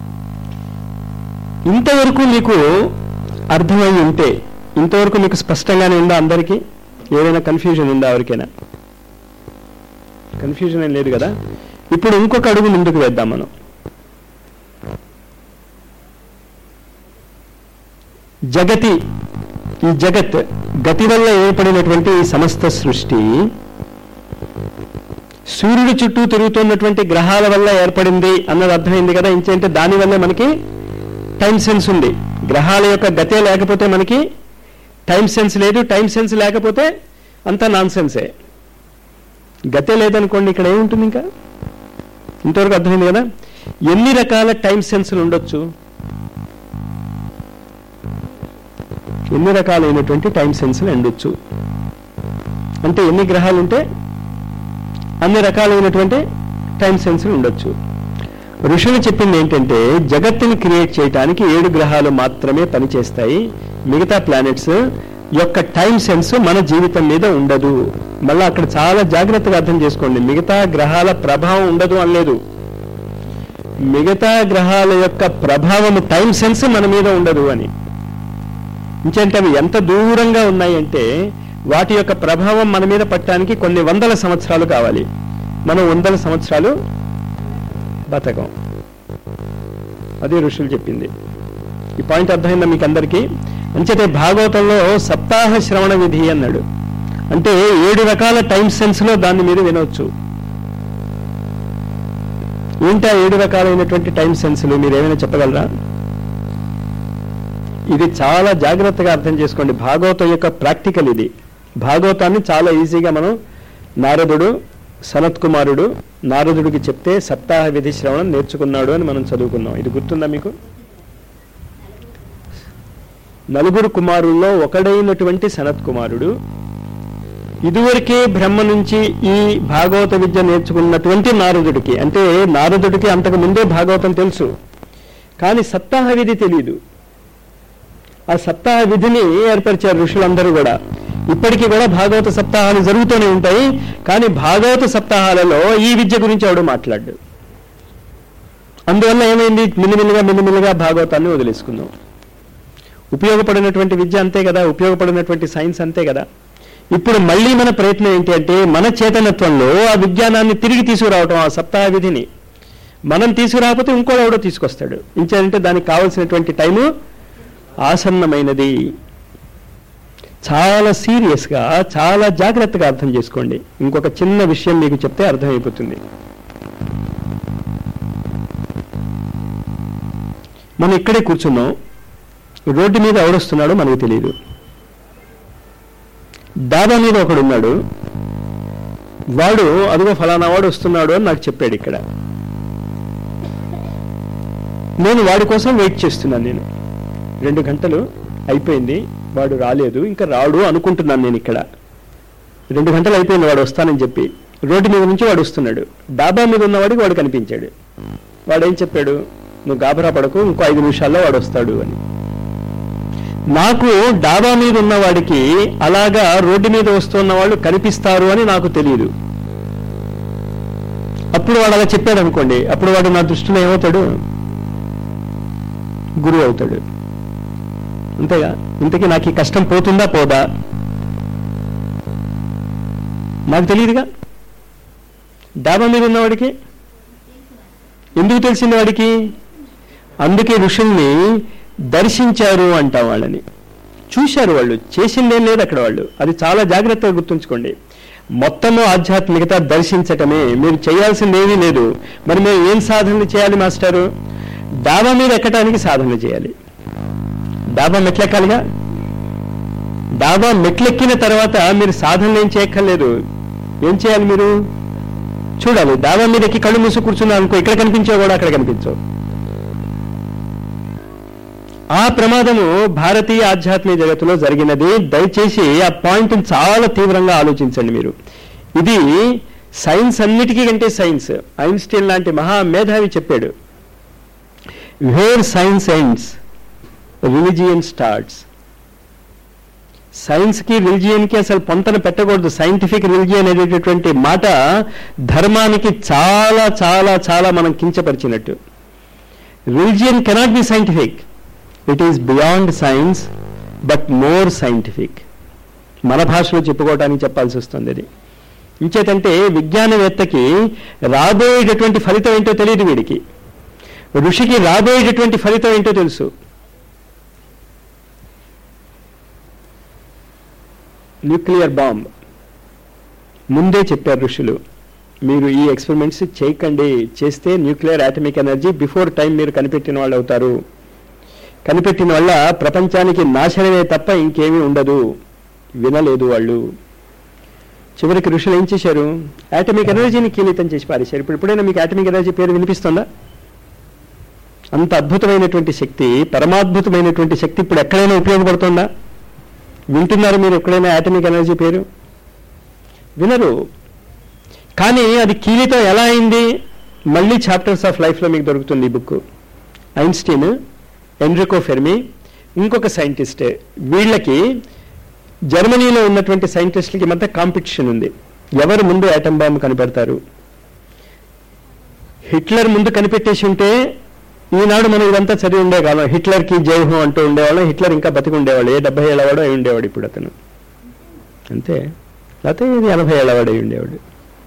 ఇంతవరకు మీకు అర్థమై ఉంటే ఇంతవరకు మీకు స్పష్టంగానే ఉందా అందరికీ ఏదైనా కన్ఫ్యూజన్ ఉందా ఎవరికైనా కన్ఫ్యూజన్ ఏం లేదు కదా ఇప్పుడు ఇంకొక అడుగు ముందుకు వేద్దాం మనం జగతి ఈ జగత్ గతి వల్ల ఏర్పడినటువంటి ఈ సమస్త సృష్టి సూర్యుడి చుట్టూ తిరుగుతున్నటువంటి గ్రహాల వల్ల ఏర్పడింది అన్నది అర్థమైంది కదా ఇంకేంటే దానివల్ల మనకి టైం సెన్స్ ఉంది గ్రహాల యొక్క గతే లేకపోతే మనకి టైం సెన్స్ లేదు టైం సెన్స్ లేకపోతే అంతా నాన్ సెన్సే గతే లేదనుకోండి ఇక్కడ ఏముంటుంది ఇంకా ఇంతవరకు అర్థమైంది కదా ఎన్ని రకాల టైం సెన్స్లు ఉండొచ్చు ఎన్ని రకాలైనటువంటి టైం సెన్స్లు ఉండొచ్చు అంటే ఎన్ని గ్రహాలు ఉంటే అన్ని రకాలైనటువంటి టైం సెన్స్లు ఉండొచ్చు ఋషులు చెప్పింది ఏంటంటే జగత్తుని క్రియేట్ చేయడానికి ఏడు గ్రహాలు మాత్రమే పనిచేస్తాయి మిగతా ప్లానెట్స్ యొక్క టైం సెన్స్ మన జీవితం మీద ఉండదు మళ్ళీ అక్కడ చాలా జాగ్రత్తగా అర్థం చేసుకోండి మిగతా గ్రహాల ప్రభావం ఉండదు అనలేదు మిగతా గ్రహాల యొక్క ప్రభావం టైం సెన్స్ మన మీద ఉండదు అని ఇంకేంటే అవి ఎంత దూరంగా ఉన్నాయంటే వాటి యొక్క ప్రభావం మన మీద పట్టడానికి కొన్ని వందల సంవత్సరాలు కావాలి మనం వందల సంవత్సరాలు బతకం అదే ఋషులు చెప్పింది ఈ పాయింట్ అర్థమైందా మీకు అందరికీ అంచేతే భాగవతంలో సప్తాహ శ్రవణ విధి అన్నాడు అంటే ఏడు రకాల టైం సెన్స్ లో దాన్ని మీరు వినవచ్చు ఏంటా ఏడు రకాలైనటువంటి టైం సెన్స్లు మీరు ఏమైనా చెప్పగలరా ఇది చాలా జాగ్రత్తగా అర్థం చేసుకోండి భాగవతం యొక్క ప్రాక్టికల్ ఇది భాగవతాన్ని చాలా ఈజీగా మనం నారదుడు సనత్ కుమారుడు నారదుడికి చెప్తే సప్తాహ విధి శ్రవణం నేర్చుకున్నాడు అని మనం చదువుకున్నాం ఇది గుర్తుందా మీకు నలుగురు కుమారుల్లో ఒకడైనటువంటి సనత్ కుమారుడు ఇదివరకే బ్రహ్మ నుంచి ఈ భాగవత విద్య నేర్చుకున్నటువంటి నారదుడికి అంటే నారదుడికి అంతకు ముందే భాగవతం తెలుసు కానీ సప్తాహ విధి తెలియదు ఆ సప్తాహ విధిని ఏర్పరిచారు ఋషులందరూ కూడా ఇప్పటికీ కూడా భాగవత సప్తాహాలు జరుగుతూనే ఉంటాయి కానీ భాగవత సప్తాహాలలో ఈ విద్య గురించి ఎవడు మాట్లాడు అందువల్ల ఏమైంది మిల్లిమిల్లిగా మిల్లిమిల్లిగా భాగవతాన్ని వదిలేసుకుందాం ఉపయోగపడినటువంటి విద్య అంతే కదా ఉపయోగపడినటువంటి సైన్స్ అంతే కదా ఇప్పుడు మళ్ళీ మన ప్రయత్నం ఏంటి అంటే మన చేతనత్వంలో ఆ విజ్ఞానాన్ని తిరిగి తీసుకురావటం ఆ సప్తాహ విధిని మనం తీసుకురాకపోతే ఇంకోటి ఎవడో తీసుకొస్తాడు ఇంకేంటంటే దానికి కావలసినటువంటి టైము ఆసన్నమైనది చాలా సీరియస్గా చాలా జాగ్రత్తగా అర్థం చేసుకోండి ఇంకొక చిన్న విషయం మీకు చెప్తే అర్థమైపోతుంది మనం ఇక్కడే కూర్చున్నాం రోడ్డు మీద ఎవడొస్తున్నాడో మనకు తెలియదు డాబా మీద ఒకడున్నాడు వాడు అదిగో ఫలానా వాడు వస్తున్నాడు అని నాకు చెప్పాడు ఇక్కడ నేను వాడి కోసం వెయిట్ చేస్తున్నాను నేను రెండు గంటలు అయిపోయింది వాడు రాలేదు ఇంకా రాడు అనుకుంటున్నాను నేను ఇక్కడ రెండు గంటలు అయిపోయింది వాడు వస్తానని చెప్పి రోడ్డు మీద నుంచి వాడు వస్తున్నాడు డాబా మీద ఉన్నవాడికి వాడు కనిపించాడు వాడు ఏం చెప్పాడు నువ్వు గాబరా పడకు ఇంకో ఐదు నిమిషాల్లో వాడు వస్తాడు అని నాకు డాబా మీద ఉన్నవాడికి అలాగా రోడ్డు మీద వస్తున్న వాళ్ళు కనిపిస్తారు అని నాకు తెలియదు అప్పుడు వాడు అలా చెప్పాడు అనుకోండి అప్పుడు వాడు నా దృష్టిలో ఏమవుతాడు గురువు అవుతాడు అంతేగా ఇంతకీ నాకు ఈ కష్టం పోతుందా పోదా నాకు తెలియదుగా డాబా మీద ఉన్నవాడికి ఎందుకు తెలిసింది వాడికి అందుకే ఋషుల్ని దర్శించారు అంటాం వాళ్ళని చూశారు వాళ్ళు చేసిందేం లేదు అక్కడ వాళ్ళు అది చాలా జాగ్రత్తగా గుర్తుంచుకోండి మొత్తము ఆధ్యాత్మికత దర్శించటమే మీరు చేయాల్సింది ఏమీ లేదు మరి మేము ఏం సాధనలు చేయాలి మాస్టారు డాబా మీద ఎక్కడానికి సాధన చేయాలి డాబా మెట్లెక్కాలిగా డాబా మెట్లెక్కిన తర్వాత మీరు సాధనలు ఏం చేయక్కర్లేదు ఏం చేయాలి మీరు చూడాలి డాబా మీద ఎక్కి కళ్ళు మూసి కూర్చున్నారు అనుకో ఇక్కడ కనిపించావు కూడా అక్కడ కనిపించవు ఆ ప్రమాదము భారతీయ ఆధ్యాత్మిక జగత్తులో జరిగినది దయచేసి ఆ పాయింట్ చాలా తీవ్రంగా ఆలోచించండి మీరు ఇది సైన్స్ అన్నిటికీ కంటే సైన్స్ ఐన్స్టీన్ లాంటి మహా మేధావి చెప్పాడు where science ends religion starts సైన్స్కి రిలిజియన్కి అసలు పొంతన పెట్టకూడదు సైంటిఫిక్ రిలిజియన్ అనేటటువంటి మాట ధర్మానికి చాలా చాలా చాలా మనం కించపరిచినట్టు religion cannot be scientific it is beyond science but more scientific మన భాషలో చెప్పుకోవడానికి చెప్పాల్సి వస్తుంది ఇది ఇంచేతంటే విజ్ఞానవేత్తకి రాబోయేటటువంటి ఫలితం ఏంటో తెలియదు వీడికి ఋషికి రాబోయేటటువంటి ఫలితం ఏంటో తెలుసు న్యూక్లియర్ బాంబ్ ముందే చెప్పారు ఋషులు మీరు ఈ ఎక్స్పెరిమెంట్స్ చేయకండి చేస్తే nuclear atomic energy before time మీరు కనిపెట్టిన వాళ్ళు అవుతారు కనిపెట్టిన వల్ల ప్రపంచానికి నాశనమే తప్ప ఇంకేమీ ఉండదు వినలేదు వాళ్ళు చివరికి ఋషులు ఏం చేశారు ఆటమిక్ ఎనర్జీని కీలితం చేసి పారేశారు ఇప్పుడు ఎప్పుడైనా మీకు ఆటమిక్ ఎనర్జీ పేరు వినిపిస్తుందా అంత అద్భుతమైనటువంటి శక్తి పరమాద్భుతమైనటువంటి శక్తి ఇప్పుడు ఎక్కడైనా ఉపయోగపడుతుందా వింటున్నారు మీరు ఎక్కడైనా ఆటమిక్ ఎనర్జీ పేరు వినరు కానీ అది కీలితం ఎలా అయింది మళ్ళీ చాప్టర్స్ ఆఫ్ లైఫ్లో మీకు దొరుకుతుంది ఈ బుక్ ఐన్స్టీన్ ఎన్రికో ఫెర్మి ఇంకొక సైంటిస్టే వీళ్ళకి జర్మనీలో ఉన్నటువంటి సైంటిస్టులకి మధ్య కాంపిటీషన్ ఉంది ఎవరు ముందు యాటం బాంబు కనిపెడతారు హిట్లర్ ముందు కనిపెట్టేసి ఉంటే ఈనాడు మనం ఇదంతా చదివి ఉండే కాలం హిట్లర్కి జై హో అంటూ ఉండేవాళ్ళం హిట్లర్ ఇంకా బతికి ఉండేవాడు ఏ డెబ్బై ఏళ్ళవాడో అయి ఉండేవాడు ఇప్పుడు అతను అంతే లేకపోతే ఇది ఎనభై ఏళ్ళవాడు అయి ఉండేవాడు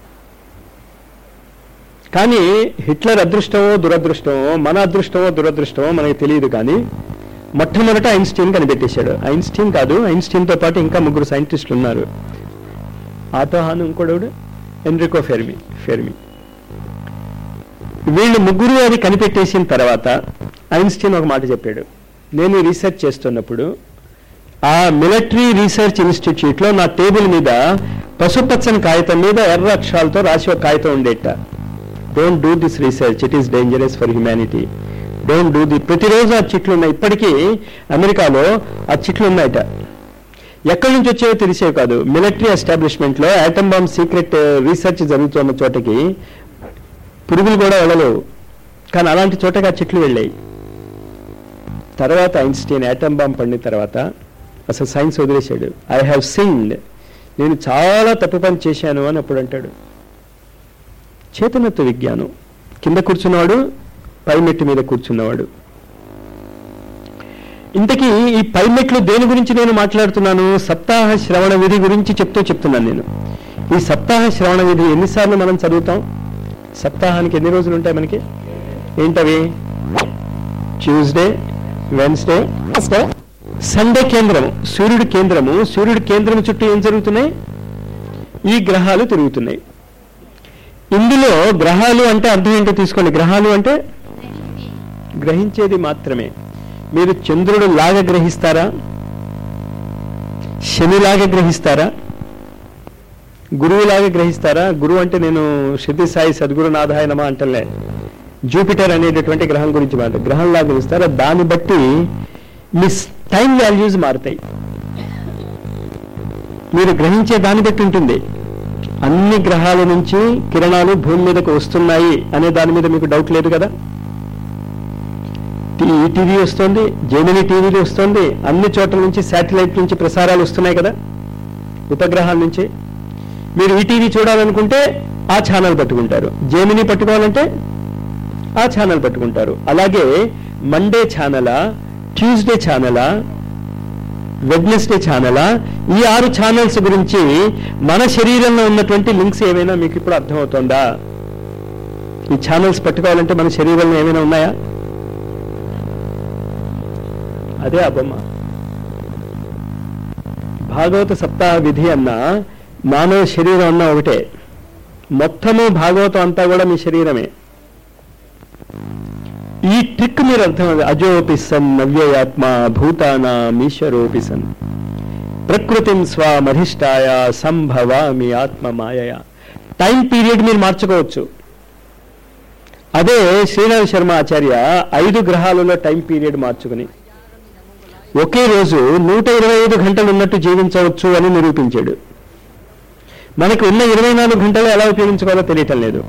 కానీ హిట్లర్ అదృష్టమో దురదృష్టమో మన అదృష్టమో దురదృష్టమో మనకి తెలియదు కానీ మొట్టమొదట ఐన్స్టీన్ కనిపెట్టేశాడు ఐన్స్టీన్ కాదు ఐన్స్టీన్తో పాటు ఇంకా ముగ్గురు సైంటిస్టులు ఉన్నారు ఆటోహాన్ ఇంకోడు ఎన్రికో ఫెర్మి ఫెర్మి వీళ్ళు ముగ్గురు అది కనిపెట్టేసిన తర్వాత ఐన్స్టీన్ ఒక మాట చెప్పాడు నేను రీసెర్చ్ చేస్తున్నప్పుడు ఆ మిలిటరీ రీసెర్చ్ ఇన్స్టిట్యూట్లో నా టేబుల్ మీద పసుపచ్చని కాగితం మీద ఎర్ర అక్షరాలతో రాసి ఒక కాగితం ఉండేట don't do this research it is dangerous for humanity don't do the ప్రతిరోజు ఆ చిట్లు ఉన్నాయి ఇప్పటికీ అమెరికాలో ఆ చిట్లు ఉన్నాయట ఎక్కడి నుంచి వచ్చేవో తెలిసేవి కాదు మిలిటరీ ఎస్టాబ్లిష్మెంట్లో యాటమ్ బాంబ్ సీక్రెట్ రీసెర్చ్ జరుగుతున్న చోటకి పురుగులు కూడా వెళ్ళలేవు కానీ అలాంటి చోటకి ఆ చెట్లు వెళ్ళాయి తర్వాత ఐన్స్టీన్ యాటమ్ బాంబ్ పడిన తర్వాత అసలు సైన్స్ వదిలేశాడు ఐ హ్యావ్ సిండ్ నేను చాలా తప్పు పని చేశాను అని అప్పుడు అంటాడు చేతనత్వ విజ్ఞానం కింద కూర్చున్నవాడు పై మెట్టు మీద కూర్చున్నవాడు ఇంతకీ ఈ పై మెట్లు దేని గురించి నేను మాట్లాడుతున్నాను సప్తాహ శ్రవణ విధి గురించి చెప్తూ చెప్తున్నాను నేను ఈ సప్తాహ శ్రవణ విధి ఎన్నిసార్లు మనం చదువుతాం సప్తాహానికి ఎన్ని రోజులు ఉంటాయి మనకి ఏంటవి ట్యూస్డే వెన్స్డే Thursday, సండే కేంద్రము సూర్యుడి కేంద్రము సూర్యుడి కేంద్రం చుట్టూ ఏం జరుగుతున్నాయి ఈ గ్రహాలు తిరుగుతున్నాయి ఇందులో గ్రహాలు అంటే అర్థం ఏంటో తీసుకోండి గ్రహాలు అంటే గ్రహించేది మాత్రమే మీరు చంద్రుడు లాగా గ్రహిస్తారా శనిలాగా గ్రహిస్తారా గురువులాగా గ్రహిస్తారా గురువు అంటే నేను సిద్ధి సాయి సద్గురునాథాయ నమ అంటలే జూపిటర్ అనేటటువంటి గ్రహం గురించి మాట గ్రహంలా గ్రహిస్తారా దాన్ని బట్టి మీ టైం వాల్యూస్ మారుతాయి మీరు గ్రహించే దాన్ని బట్టి ఉంటుంది అన్ని గ్రహాల నుంచి కిరణాలు భూమి మీదకు వస్తున్నాయి అనే దాని మీద మీకు డౌట్ లేదు కదా టీ- ఈ టీవీ వస్తుంది జెమిని టీవీలు వస్తుంది అన్ని చోట్ల నుంచి శాటిలైట్ నుంచి ప్రసారాలు వస్తున్నాయి కదా ఉపగ్రహాల నుంచి మీరు ఈ టీవీ చూడాలనుకుంటే ఆ ఛానల్ పట్టుకుంటారు జెమిని పట్టుకోవాలంటే ఆ ఛానల్ పట్టుకుంటారు అలాగే మండే ఛానలా ట్యూస్డే ఛానలా వెడ్నెస్డే ఛానలా ఈ ఆరు ఛానల్స్ గురించి మన శరీరంలో ఉన్నటువంటి లింక్స్ ఏమైనా మీకు ఇప్పుడు అర్థమవుతుందా ఈ ఛానల్స్ పట్టుకోవాలంటే మన శరీరంలో ఏమైనా ఉన్నాయా అదే ఆ బొమ్మ భాగవత సప్తాహ విధి అన్న మానవ శరీరం అన్న ఒకటే మొత్తము భాగవతం అంతా కూడా మీ శరీరమే ఈ ట్రిక్ మీరు అర్థం అజోపిసన్ నవ్యయాత్మ భూతానామీశ్వరోపిసన్ ప్రకృతిం స్వమధిష్టాయ సంభవామి ఆత్మ మాయయ టైం పీరియడ్ మీరు మార్చుకోవచ్చు అదే శ్రీరామ శర్మ ఆచార్య ఐదు గ్రహాలలో టైం పీరియడ్ మార్చుకుని ఒకే రోజు నూట ఇరవై ఐదు గంటలు ఉన్నట్టు జీవించవచ్చు అని నిరూపించాడు మనకు ఉన్న ఇరవై నాలుగు గంటలు ఎలా ఉపయోగించుకోవాలో తెలియటం లేదు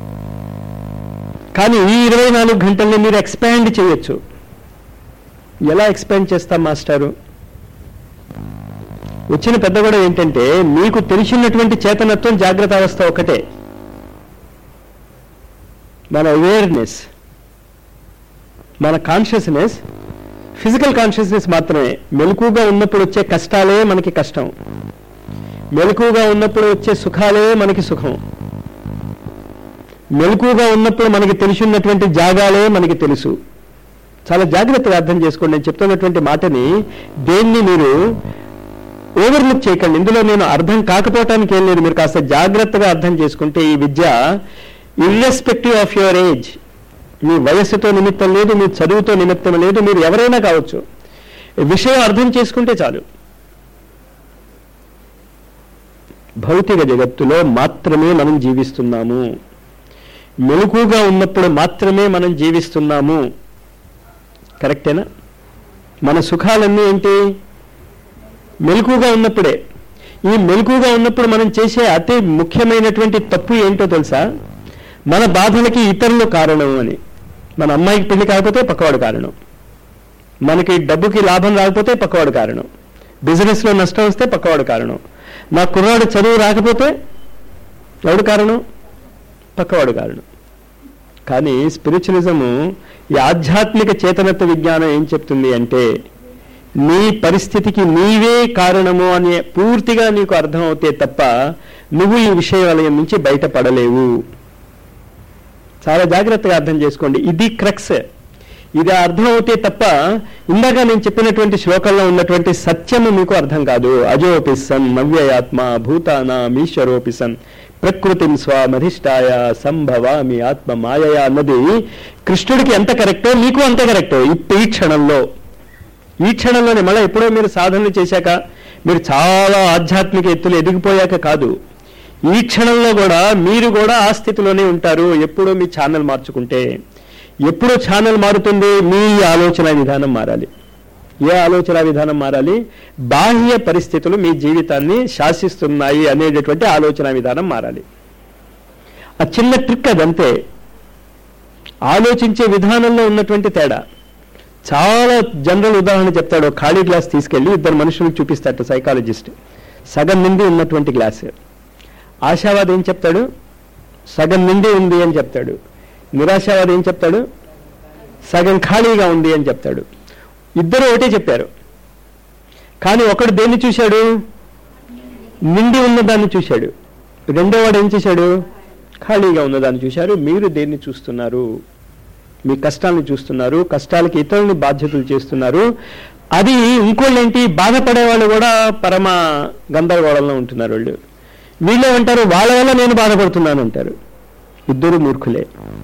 కానీ ఈ ఇరవై నాలుగు గంటల్ని మీరు ఎక్స్పాండ్ చేయొచ్చు ఎలా ఎక్స్పాండ్ చేస్తాం మాస్టారు వచ్చిన పెద్ద కూడా ఏంటంటే మీకు తెలిసినటువంటి చేతనత్వం జాగ్రత్త అవస్థ ఒకటే మన అవేర్నెస్ మన కాన్షియస్నెస్ ఫిజికల్ కాన్షియస్నెస్ మాత్రమే మెలకుగా ఉన్నప్పుడు వచ్చే కష్టాలే మనకి కష్టం మెలకుగా ఉన్నప్పుడు వచ్చే సుఖాలే మనకి సుఖం మెలకుగా ఉన్నప్పుడు మనకి తెలిసినటువంటి జాగాలే మనకి తెలుసు చాలా జాగ్రత్తగా అర్థం చేసుకోండి నేను చెప్తున్నటువంటి మాటని దేన్ని మీరు ఓవర్లుక్ చేయకండి ఇందులో నేను అర్థం కాకపోవటానికి ఏం లేదు మీరు కాస్త జాగ్రత్తగా అర్థం చేసుకుంటే ఈ విద్య ఇర్రెస్పెక్టివ్ ఆఫ్ యువర్ ఏజ్ మీ వయస్సుతో నిమిత్తం లేదు మీ చదువుతో నిమిత్తం లేదు మీరు ఎవరైనా కావచ్చు విషయం అర్థం చేసుకుంటే చాలు భౌతిక జగత్తులో మాత్రమే మనం జీవిస్తున్నాము మెలకుగా ఉన్నప్పుడు మాత్రమే మనం జీవిస్తున్నాము కరెక్టేనా మన సుఖాలన్నీ ఏంటి మెలకుగా ఉన్నప్పుడే ఈ మెలకుగా ఉన్నప్పుడు మనం చేసే అతి ముఖ్యమైనటువంటి తప్పు ఏంటో తెలుసా మన బాధలకి ఇతరులు కారణం అని మన అమ్మాయికి పెళ్లి కాకపోతే పక్కవాడు కారణం మనకి డబ్బుకి లాభం రాకపోతే పక్కవాడు కారణం బిజినెస్లో నష్టం వస్తే పక్కవాడు కారణం నా కుర్రాడు చదువు రాకపోతే ఎవడు కారణం పక్కవాడు కారణం కానీ స్పిరిచువలిజము ఈ ఆధ్యాత్మిక చేతనత్వ విజ్ఞానం ఏం చెప్తుంది అంటే నీ పరిస్థితికి నీవే కారణము అనే పూర్తిగా నీకు అర్థం అవుతే తప్ప నువ్వు ఈ విషయాలయం నుంచి బయటపడలేవు చాలా జాగ్రత్తగా అర్థం చేసుకోండి ఇది క్రక్స్ ఇది అర్థం అవుతే తప్ప ఇందాక నేను చెప్పినటువంటి శ్లోకంలో ఉన్నటువంటి సత్యము మీకు అర్థం కాదు అజోపిసన్ నవ్యయాత్మ భూతానాం ఈశ్వరోపిసన్ ప్రకృతిం స్వామధిష్టాయ సంభవామి ఆత్మ మాయయ అన్నది కృష్ణుడికి ఎంత కరెక్టో మీకు అంత కరెక్టో ఇప్పుడు ఈ క్షణంలో ఈ క్షణంలోనే మళ్ళీ ఎప్పుడో మీరు సాధనలు చేశాక మీరు చాలా ఆధ్యాత్మిక ఎత్తులు ఎదిగిపోయాక కాదు ఈ క్షణంలో కూడా మీరు కూడా ఆ స్థితిలోనే ఉంటారు ఎప్పుడో మీ ఛానల్ మార్చుకుంటే ఎప్పుడో ఛానల్ మారుతుంది మీ ఆలోచన విధానం మారాలి ఏ ఆలోచన విధానం మారాలి బాహ్య పరిస్థితులు మీ జీవితాన్ని శాసిస్తున్నాయి అనేటటువంటి ఆలోచన విధానం మారాలి ఆ చిన్న ట్రిక్ అదంతే ఆలోచించే విధానంలో ఉన్నటువంటి తేడా చాలా జనరల్ ఉదాహరణ చెప్తాడు ఒక ఖాళీ గ్లాస్ తీసుకెళ్లి ఇద్దరు మనుషులకు చూపిస్తాడు సైకాలజిస్ట్ సగం నిండి ఉన్నటువంటి గ్లాస్ ఆశావాది ఏం చెప్తాడు సగం నిండి ఉంది అని చెప్తాడు నిరాశావాది ఏం చెప్తాడు సగం ఖాళీగా ఉంది అని చెప్తాడు ఇద్దరు ఒకటే చెప్పారు కానీ ఒకడు దేన్ని చూశాడు నిండి ఉన్న దాన్ని చూశాడు రెండో వాడు ఏం చేశాడు ఖాళీగా ఉన్న దాన్ని చూశారు మీరు దేన్ని చూస్తున్నారు మీ కష్టాలను చూస్తున్నారు కష్టాలకి ఇతరులని బాధ్యతలు చేస్తున్నారు అది ఇంకోళ్ళు ఏంటి బాధపడే వాళ్ళు కూడా పరమ గందరగోళంలో ఉంటున్నారు వాళ్ళు వీళ్ళేమంటారు వాళ్ళ వల్ల నేను బాధపడుతున్నాను అంటారు ఇద్దరు మూర్ఖులే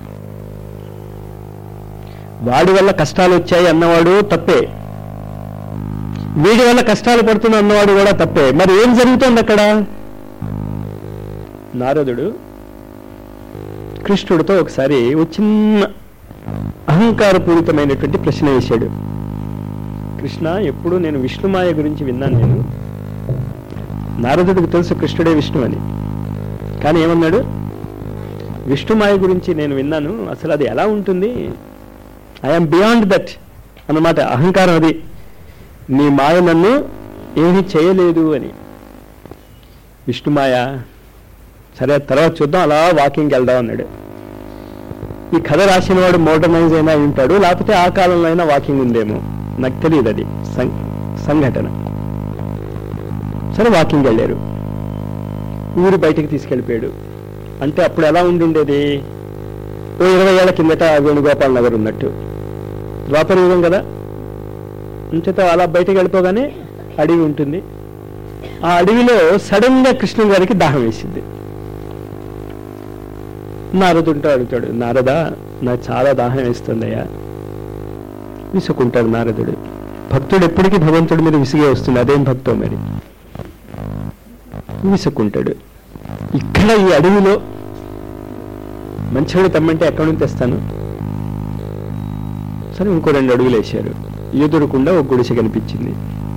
వాడి వల్ల కష్టాలు వచ్చాయి అన్నవాడు తప్పే వీడి వల్ల కష్టాలు పడుతున్న అన్నవాడు కూడా తప్పే మరి ఏం జరుగుతుంది అక్కడ నారదుడు కృష్ణుడితో ఒకసారి ఒక చిన్న అహంకారపూరితమైనటువంటి ప్రశ్న వేశాడు కృష్ణ ఎప్పుడు నేను విష్ణుమాయ గురించి విన్నాను నేను నారదుడికి తెలుసు కృష్ణుడే విష్ణు అని కానీ ఏమన్నాడు విష్ణుమాయ గురించి నేను విన్నాను అసలు అది ఎలా ఉంటుంది ఐఎమ్ బియాండ్ దట్ అన్నమాట అహంకారం అది నీ మాయ నన్ను ఏమీ చేయలేదు అని విష్ణుమాయ సరే తర్వాత చూద్దాం అలా వాకింగ్కి వెళ్దాం అన్నాడు ఈ కథ రాసిన వాడు మోడర్నైజ్ అయినా అయి ఉంటాడు లేకపోతే ఆ కాలంలో అయినా వాకింగ్ ఉందేమో నాకు తెలియదు అది సం- సంఘటన సరే వాకింగ్ వెళ్ళారు ఊరు బయటికి తీసుకెళ్ళిపోయాడు అంటే అప్పుడు ఎలా ఉండుండేది ఓ ఇరవై ఏళ్ల కిందట వేణుగోపాల్ నగర్ ఉన్నట్టు ద్వాపర యుగం కదా అంచేత అలా బయటకు వెళ్ళిపోగానే అడవి ఉంటుంది ఆ అడవిలో సడన్ గా కృష్ణుని గారికి దాహం వేసింది నారదుంటూ అడుగుతాడు నారదా నాకు చాలా దాహం వేస్తుందయ్యా విసుకుంటాడు నారదుడు భక్తుడు ఎప్పటికీ భగవంతుడి మీద విసిగే వస్తుంది అదేం భక్తో మరి విసుక్కుంటాడు ఇక్కడ ఈ అడవిలో మంచివాడు తమ్మంటే ఎక్కడి నుంచి తెస్తాను సరే ఇంకో రెండు అడుగులు వేశారు ఎదురుకుండా ఒక గుడిసె కనిపించింది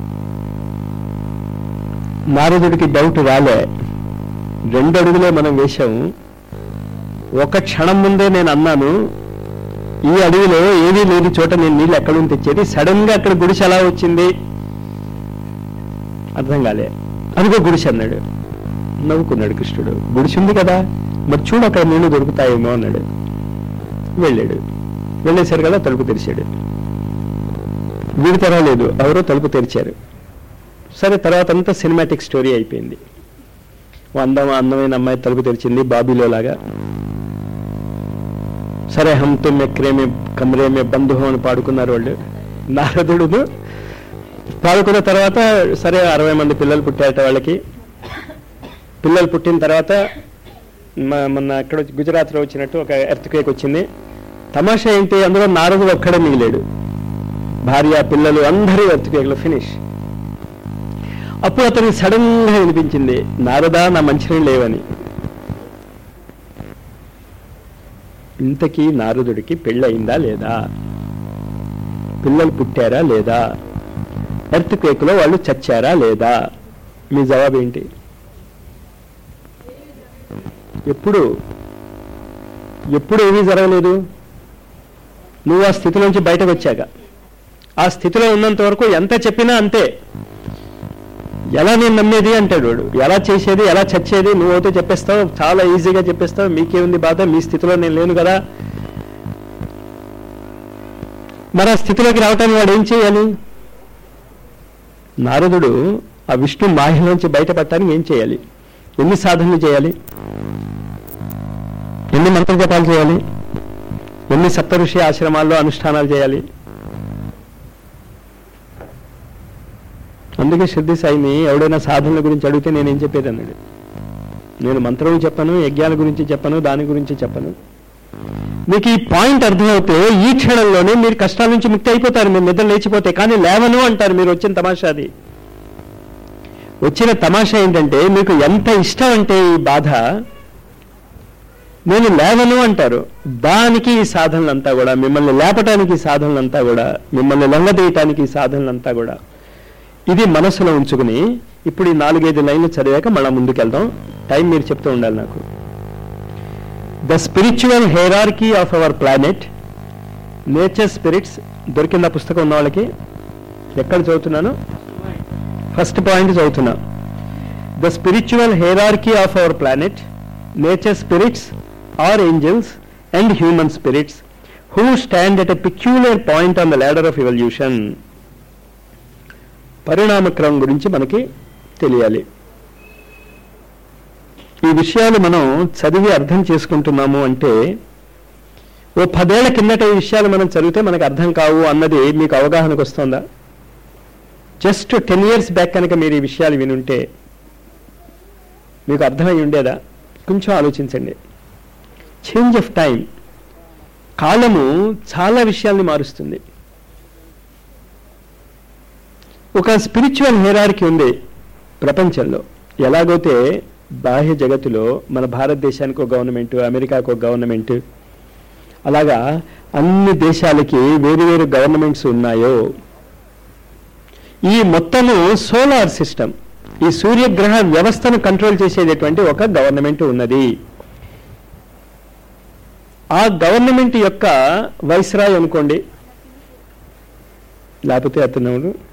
నారదుడికి డౌట్ రాలే రెండు అడుగులే మనం వేశాము ఒక క్షణం ముందే నేను అన్నాను ఈ అడవిలో ఏమీ లేని చోట నేను నీళ్ళు ఎక్కడ నుంచి తెచ్చేది సడన్ గా అక్కడ గుడిసె ఎలా వచ్చింది అర్థం కాలే అదిగో గుడిసె అన్నాడు నవ్వుకున్నాడు కృష్ణుడు గుడిసె ఉంది కదా మరి చూడు అక్కడ నీళ్లు దొరుకుతాయేమో అన్నాడు వెళ్ళాడు వెళ్ళేశారు కదా తలుపు తెరిచాడు వీడి తెరవలేదు ఎవరో తలుపు తెరిచారు సరే తర్వాత అంతా సినిమాటిక్ స్టోరీ అయిపోయింది ఓ అందం అందమైన అమ్మాయి తలుపు తెరిచింది బాబీలో లాగా సరే హమ్ తుమ్ ఎక్రే మే కమరే మే బంధు అని పాడుకున్నారు వాళ్ళు నారదుడును పాడుకున్న తర్వాత సరే అరవై మంది పిల్లలు పుట్టారట వాళ్ళకి పిల్లలు పుట్టిన తర్వాత మ- మొన్న అక్కడ వచ్చి- గుజరాత్లో వచ్చినట్టు ఒక ఎర్త్క్వేక్ వచ్చింది తమాషా ఏంటి అందులో నారదుడు ఒక్కడే మిగిలాడు భార్య పిల్లలు అందరూ ఎర్త్క్వేక్లో ఫినిష్ అప్పుడు అతనికి సడన్ గా వినిపించింది నారదా నా మంచినీళ్ళు లేవని ఇంతకీ నారదుడికి పెళ్ళయిందా లేదా పిల్లలు పుట్టారా లేదా ఎర్త్ కేకులో వాళ్ళు చచ్చారా లేదా మీ జవాబు ఏంటి ఎప్పుడు ఎప్పుడు ఏమీ జరగలేదు నువ్వు ఆ స్థితిలోంచి బయటకు వచ్చాక ఆ స్థితిలో ఉన్నంత వరకు ఎంత చెప్పినా అంతే ఎలా నేను నమ్మేది అంటాడు వాడు ఎలా చేసేది ఎలా చచ్చేది నువ్వైతే చెప్పేస్తావు చాలా ఈజీగా చెప్పేస్తావు మీకేముంది బాధ మీ స్థితిలో నేను లేను కదా మరి ఆ స్థితిలోకి రావటానికి వాడు ఏం చేయాలి నారదుడు ఆ విష్ణు మాయలోంచి బయటపడటానికి ఏం చేయాలి ఎన్ని సాధనలు చేయాలి ఎన్ని మంత్ర జపాలు చేయాలి ఎన్ని సప్తఋషి ఆశ్రమాల్లో అనుష్ఠానాలు చేయాలి అందుకే సిద్ధి సాయిని ఎవడైనా సాధనల గురించి అడిగితే నేనేం చెప్పేది అన్నాడు నేను మంత్రం చెప్పను యజ్ఞాల గురించి చెప్పను దాని గురించి చెప్పను మీకు ఈ పాయింట్ అర్థమవుతే ఈ క్షణంలోనే మీరు కష్టాల నుంచి ముక్తి అయిపోతారు మీరు నిద్ర లేచిపోతే కానీ లేవను అంటారు మీరు వచ్చిన తమాషా అది వచ్చిన తమాషా ఏంటంటే మీకు ఎంత ఇష్టం అంటే ఈ బాధ నేను లేవను అంటారు దానికి ఈ సాధనలంతా కూడా మిమ్మల్ని లేపటానికి ఈ సాధనలంతా కూడా మిమ్మల్ని లొంగదీయటానికి ఈ సాధనలంతా కూడా ఇది మనసులో ఉంచుకుని ఇప్పుడు ఈ నాలుగైదు లైన్లు చదివాక మళ్ళా ముందుకెళ్దాం టైం మీరు చెప్తూ ఉండాలి నాకు the spiritual hierarchy of our planet nature spirits దొరికింది ఆ పుస్తకం ఉన్న వాళ్ళకి ఎక్కడ చదువుతున్నాను ఫస్ట్ పాయింట్ చదువుతున్నా the spiritual hierarchy of our planet nature spirits are angels and human spirits who stand at a peculiar point on the ladder of evolution పరిణామక్రమం గురించి మనకి తెలియాలి ఈ విషయాలు మనం చదివి అర్థం చేసుకుంటున్నాము అంటే ఓ పదేళ్ల కిందట ఈ విషయాలు మనం చదివితే మనకు అర్థం కావు అన్నది మీకు అవగాహనకు వస్తుందా జస్ట్ టెన్ ఇయర్స్ బ్యాక్ కనుక మీరు ఈ విషయాలు వినుంటే మీకు అర్థమై ఉండేదా కొంచెం ఆలోచించండి చేంజ్ ఆఫ్ టైం కాలము చాలా విషయాల్ని మారుస్తుంది ఒక స్పిరిచువల్ హెరార్కి ఉంది ప్రపంచంలో ఎలాగైతే బాహ్య జగత్తులో మన భారతదేశానికి ఒక గవర్నమెంట్ అమెరికాకు ఒక గవర్నమెంట్ అలాగా అన్ని దేశాలకి వేరు వేరు గవర్నమెంట్స్ ఉన్నాయో ఈ మొత్తము సోలార్ సిస్టమ్ ఈ సూర్యగ్రహ వ్యవస్థను కంట్రోల్ చేసేటటువంటి ఒక గవర్నమెంట్ ఉన్నది ఆ గవర్నమెంట్ యొక్క వైస్రాయ్ అనుకోండి లేకపోతే అతను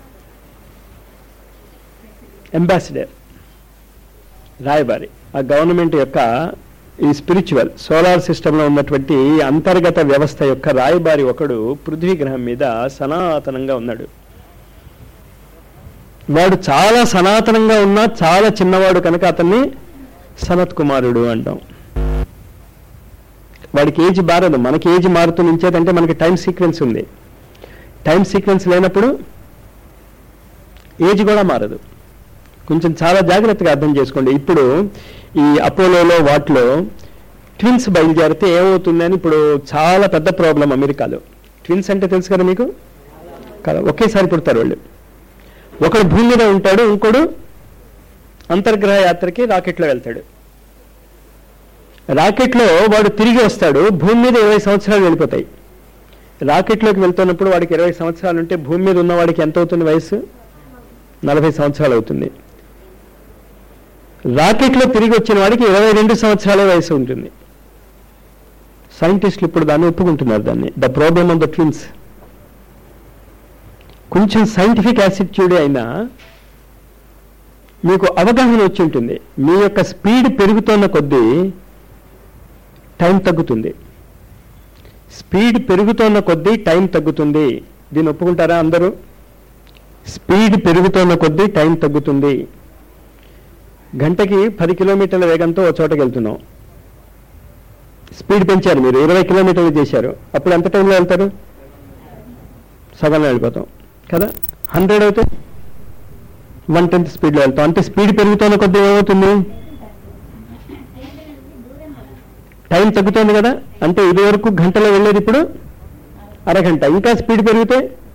అంబాసిడర్ రాయబారి ఆ గవర్నమెంట్ యొక్క ఈ స్పిరిచువల్ సోలార్ సిస్టంలో ఉన్నటువంటి అంతర్గత వ్యవస్థ యొక్క రాయబారి ఒకడు పృథ్వీ గ్రహం మీద సనాతనంగా ఉన్నాడు వాడు చాలా సనాతనంగా ఉన్నా చాలా చిన్నవాడు కనుక అతన్ని సనత్ కుమారుడు అంటాం వాడికి ఏజ్ మారదు మనకి ఏజ్ మారుతూ నుంచేదంటే మనకి టైం సీక్వెన్స్ ఉంది టైం సీక్వెన్స్ లేనప్పుడు ఏజ్ కూడా మారదు కొంచెం చాలా జాగ్రత్తగా అర్థం చేసుకోండి ఇప్పుడు ఈ అపోలోలో వాటిలో ట్విన్స్ బయలుదేరితే ఏమవుతుందని ఇప్పుడు చాలా పెద్ద ప్రాబ్లం అమెరికాలో ట్విన్స్ అంటే తెలుసు కదా మీకు కదా ఒకేసారి పుడతారు వాళ్ళు ఒకడు భూమి మీద ఉంటాడు ఇంకోడు అంతర్గ్రహ యాత్రకి రాకెట్లో వెళ్తాడు రాకెట్లో వాడు తిరిగి వస్తాడు భూమి మీద ఇరవై సంవత్సరాలు వెళ్ళిపోతాయి రాకెట్లోకి వెళ్తున్నప్పుడు వాడికి ఇరవై సంవత్సరాలు ఉంటే భూమి మీద ఉన్నవాడికి ఎంత అవుతుంది వయసు నలభై సంవత్సరాలు అవుతుంది రాకెట్లో తిరిగి వచ్చిన వాడికి ఇరవై రెండు సంవత్సరాల వయసు ఉంటుంది సైంటిస్టులు ఇప్పుడు దాన్ని ఒప్పుకుంటున్నారు దాన్ని the problem of the twins కొంచెం సైంటిఫిక్ యాసిట్యూడ్ అయినా మీకు అవగాహన వచ్చి ఉంటుంది మీ యొక్క స్పీడ్ పెరుగుతున్న కొద్దీ టైం తగ్గుతుంది స్పీడ్ పెరుగుతున్న కొద్దీ టైం తగ్గుతుంది దీన్ని ఒప్పుకుంటారా అందరూ స్పీడ్ పెరుగుతున్న కొద్దీ టైం తగ్గుతుంది గంటకి పది కిలోమీటర్ల వేగంతో ఒక చోటకి వెళ్తున్నాం స్పీడ్ పెంచారు మీరు ఇరవై కిలోమీటర్లు చేశారు అప్పుడు ఎంత టైంలో వెళ్తారు సగంలో వెళ్ళిపోతాం కదా హండ్రెడ్ అయితే వన్ టెన్త్ స్పీడ్లో వెళ్తాం అంటే స్పీడ్ పెరుగుతున్న కొద్దీ ఏమవుతుంది టైం తగ్గుతుంది కదా అంటే ఇది వరకు గంటలో వెళ్ళేది ఇప్పుడు అరగంట ఇంకా స్పీడ్ పెరిగితే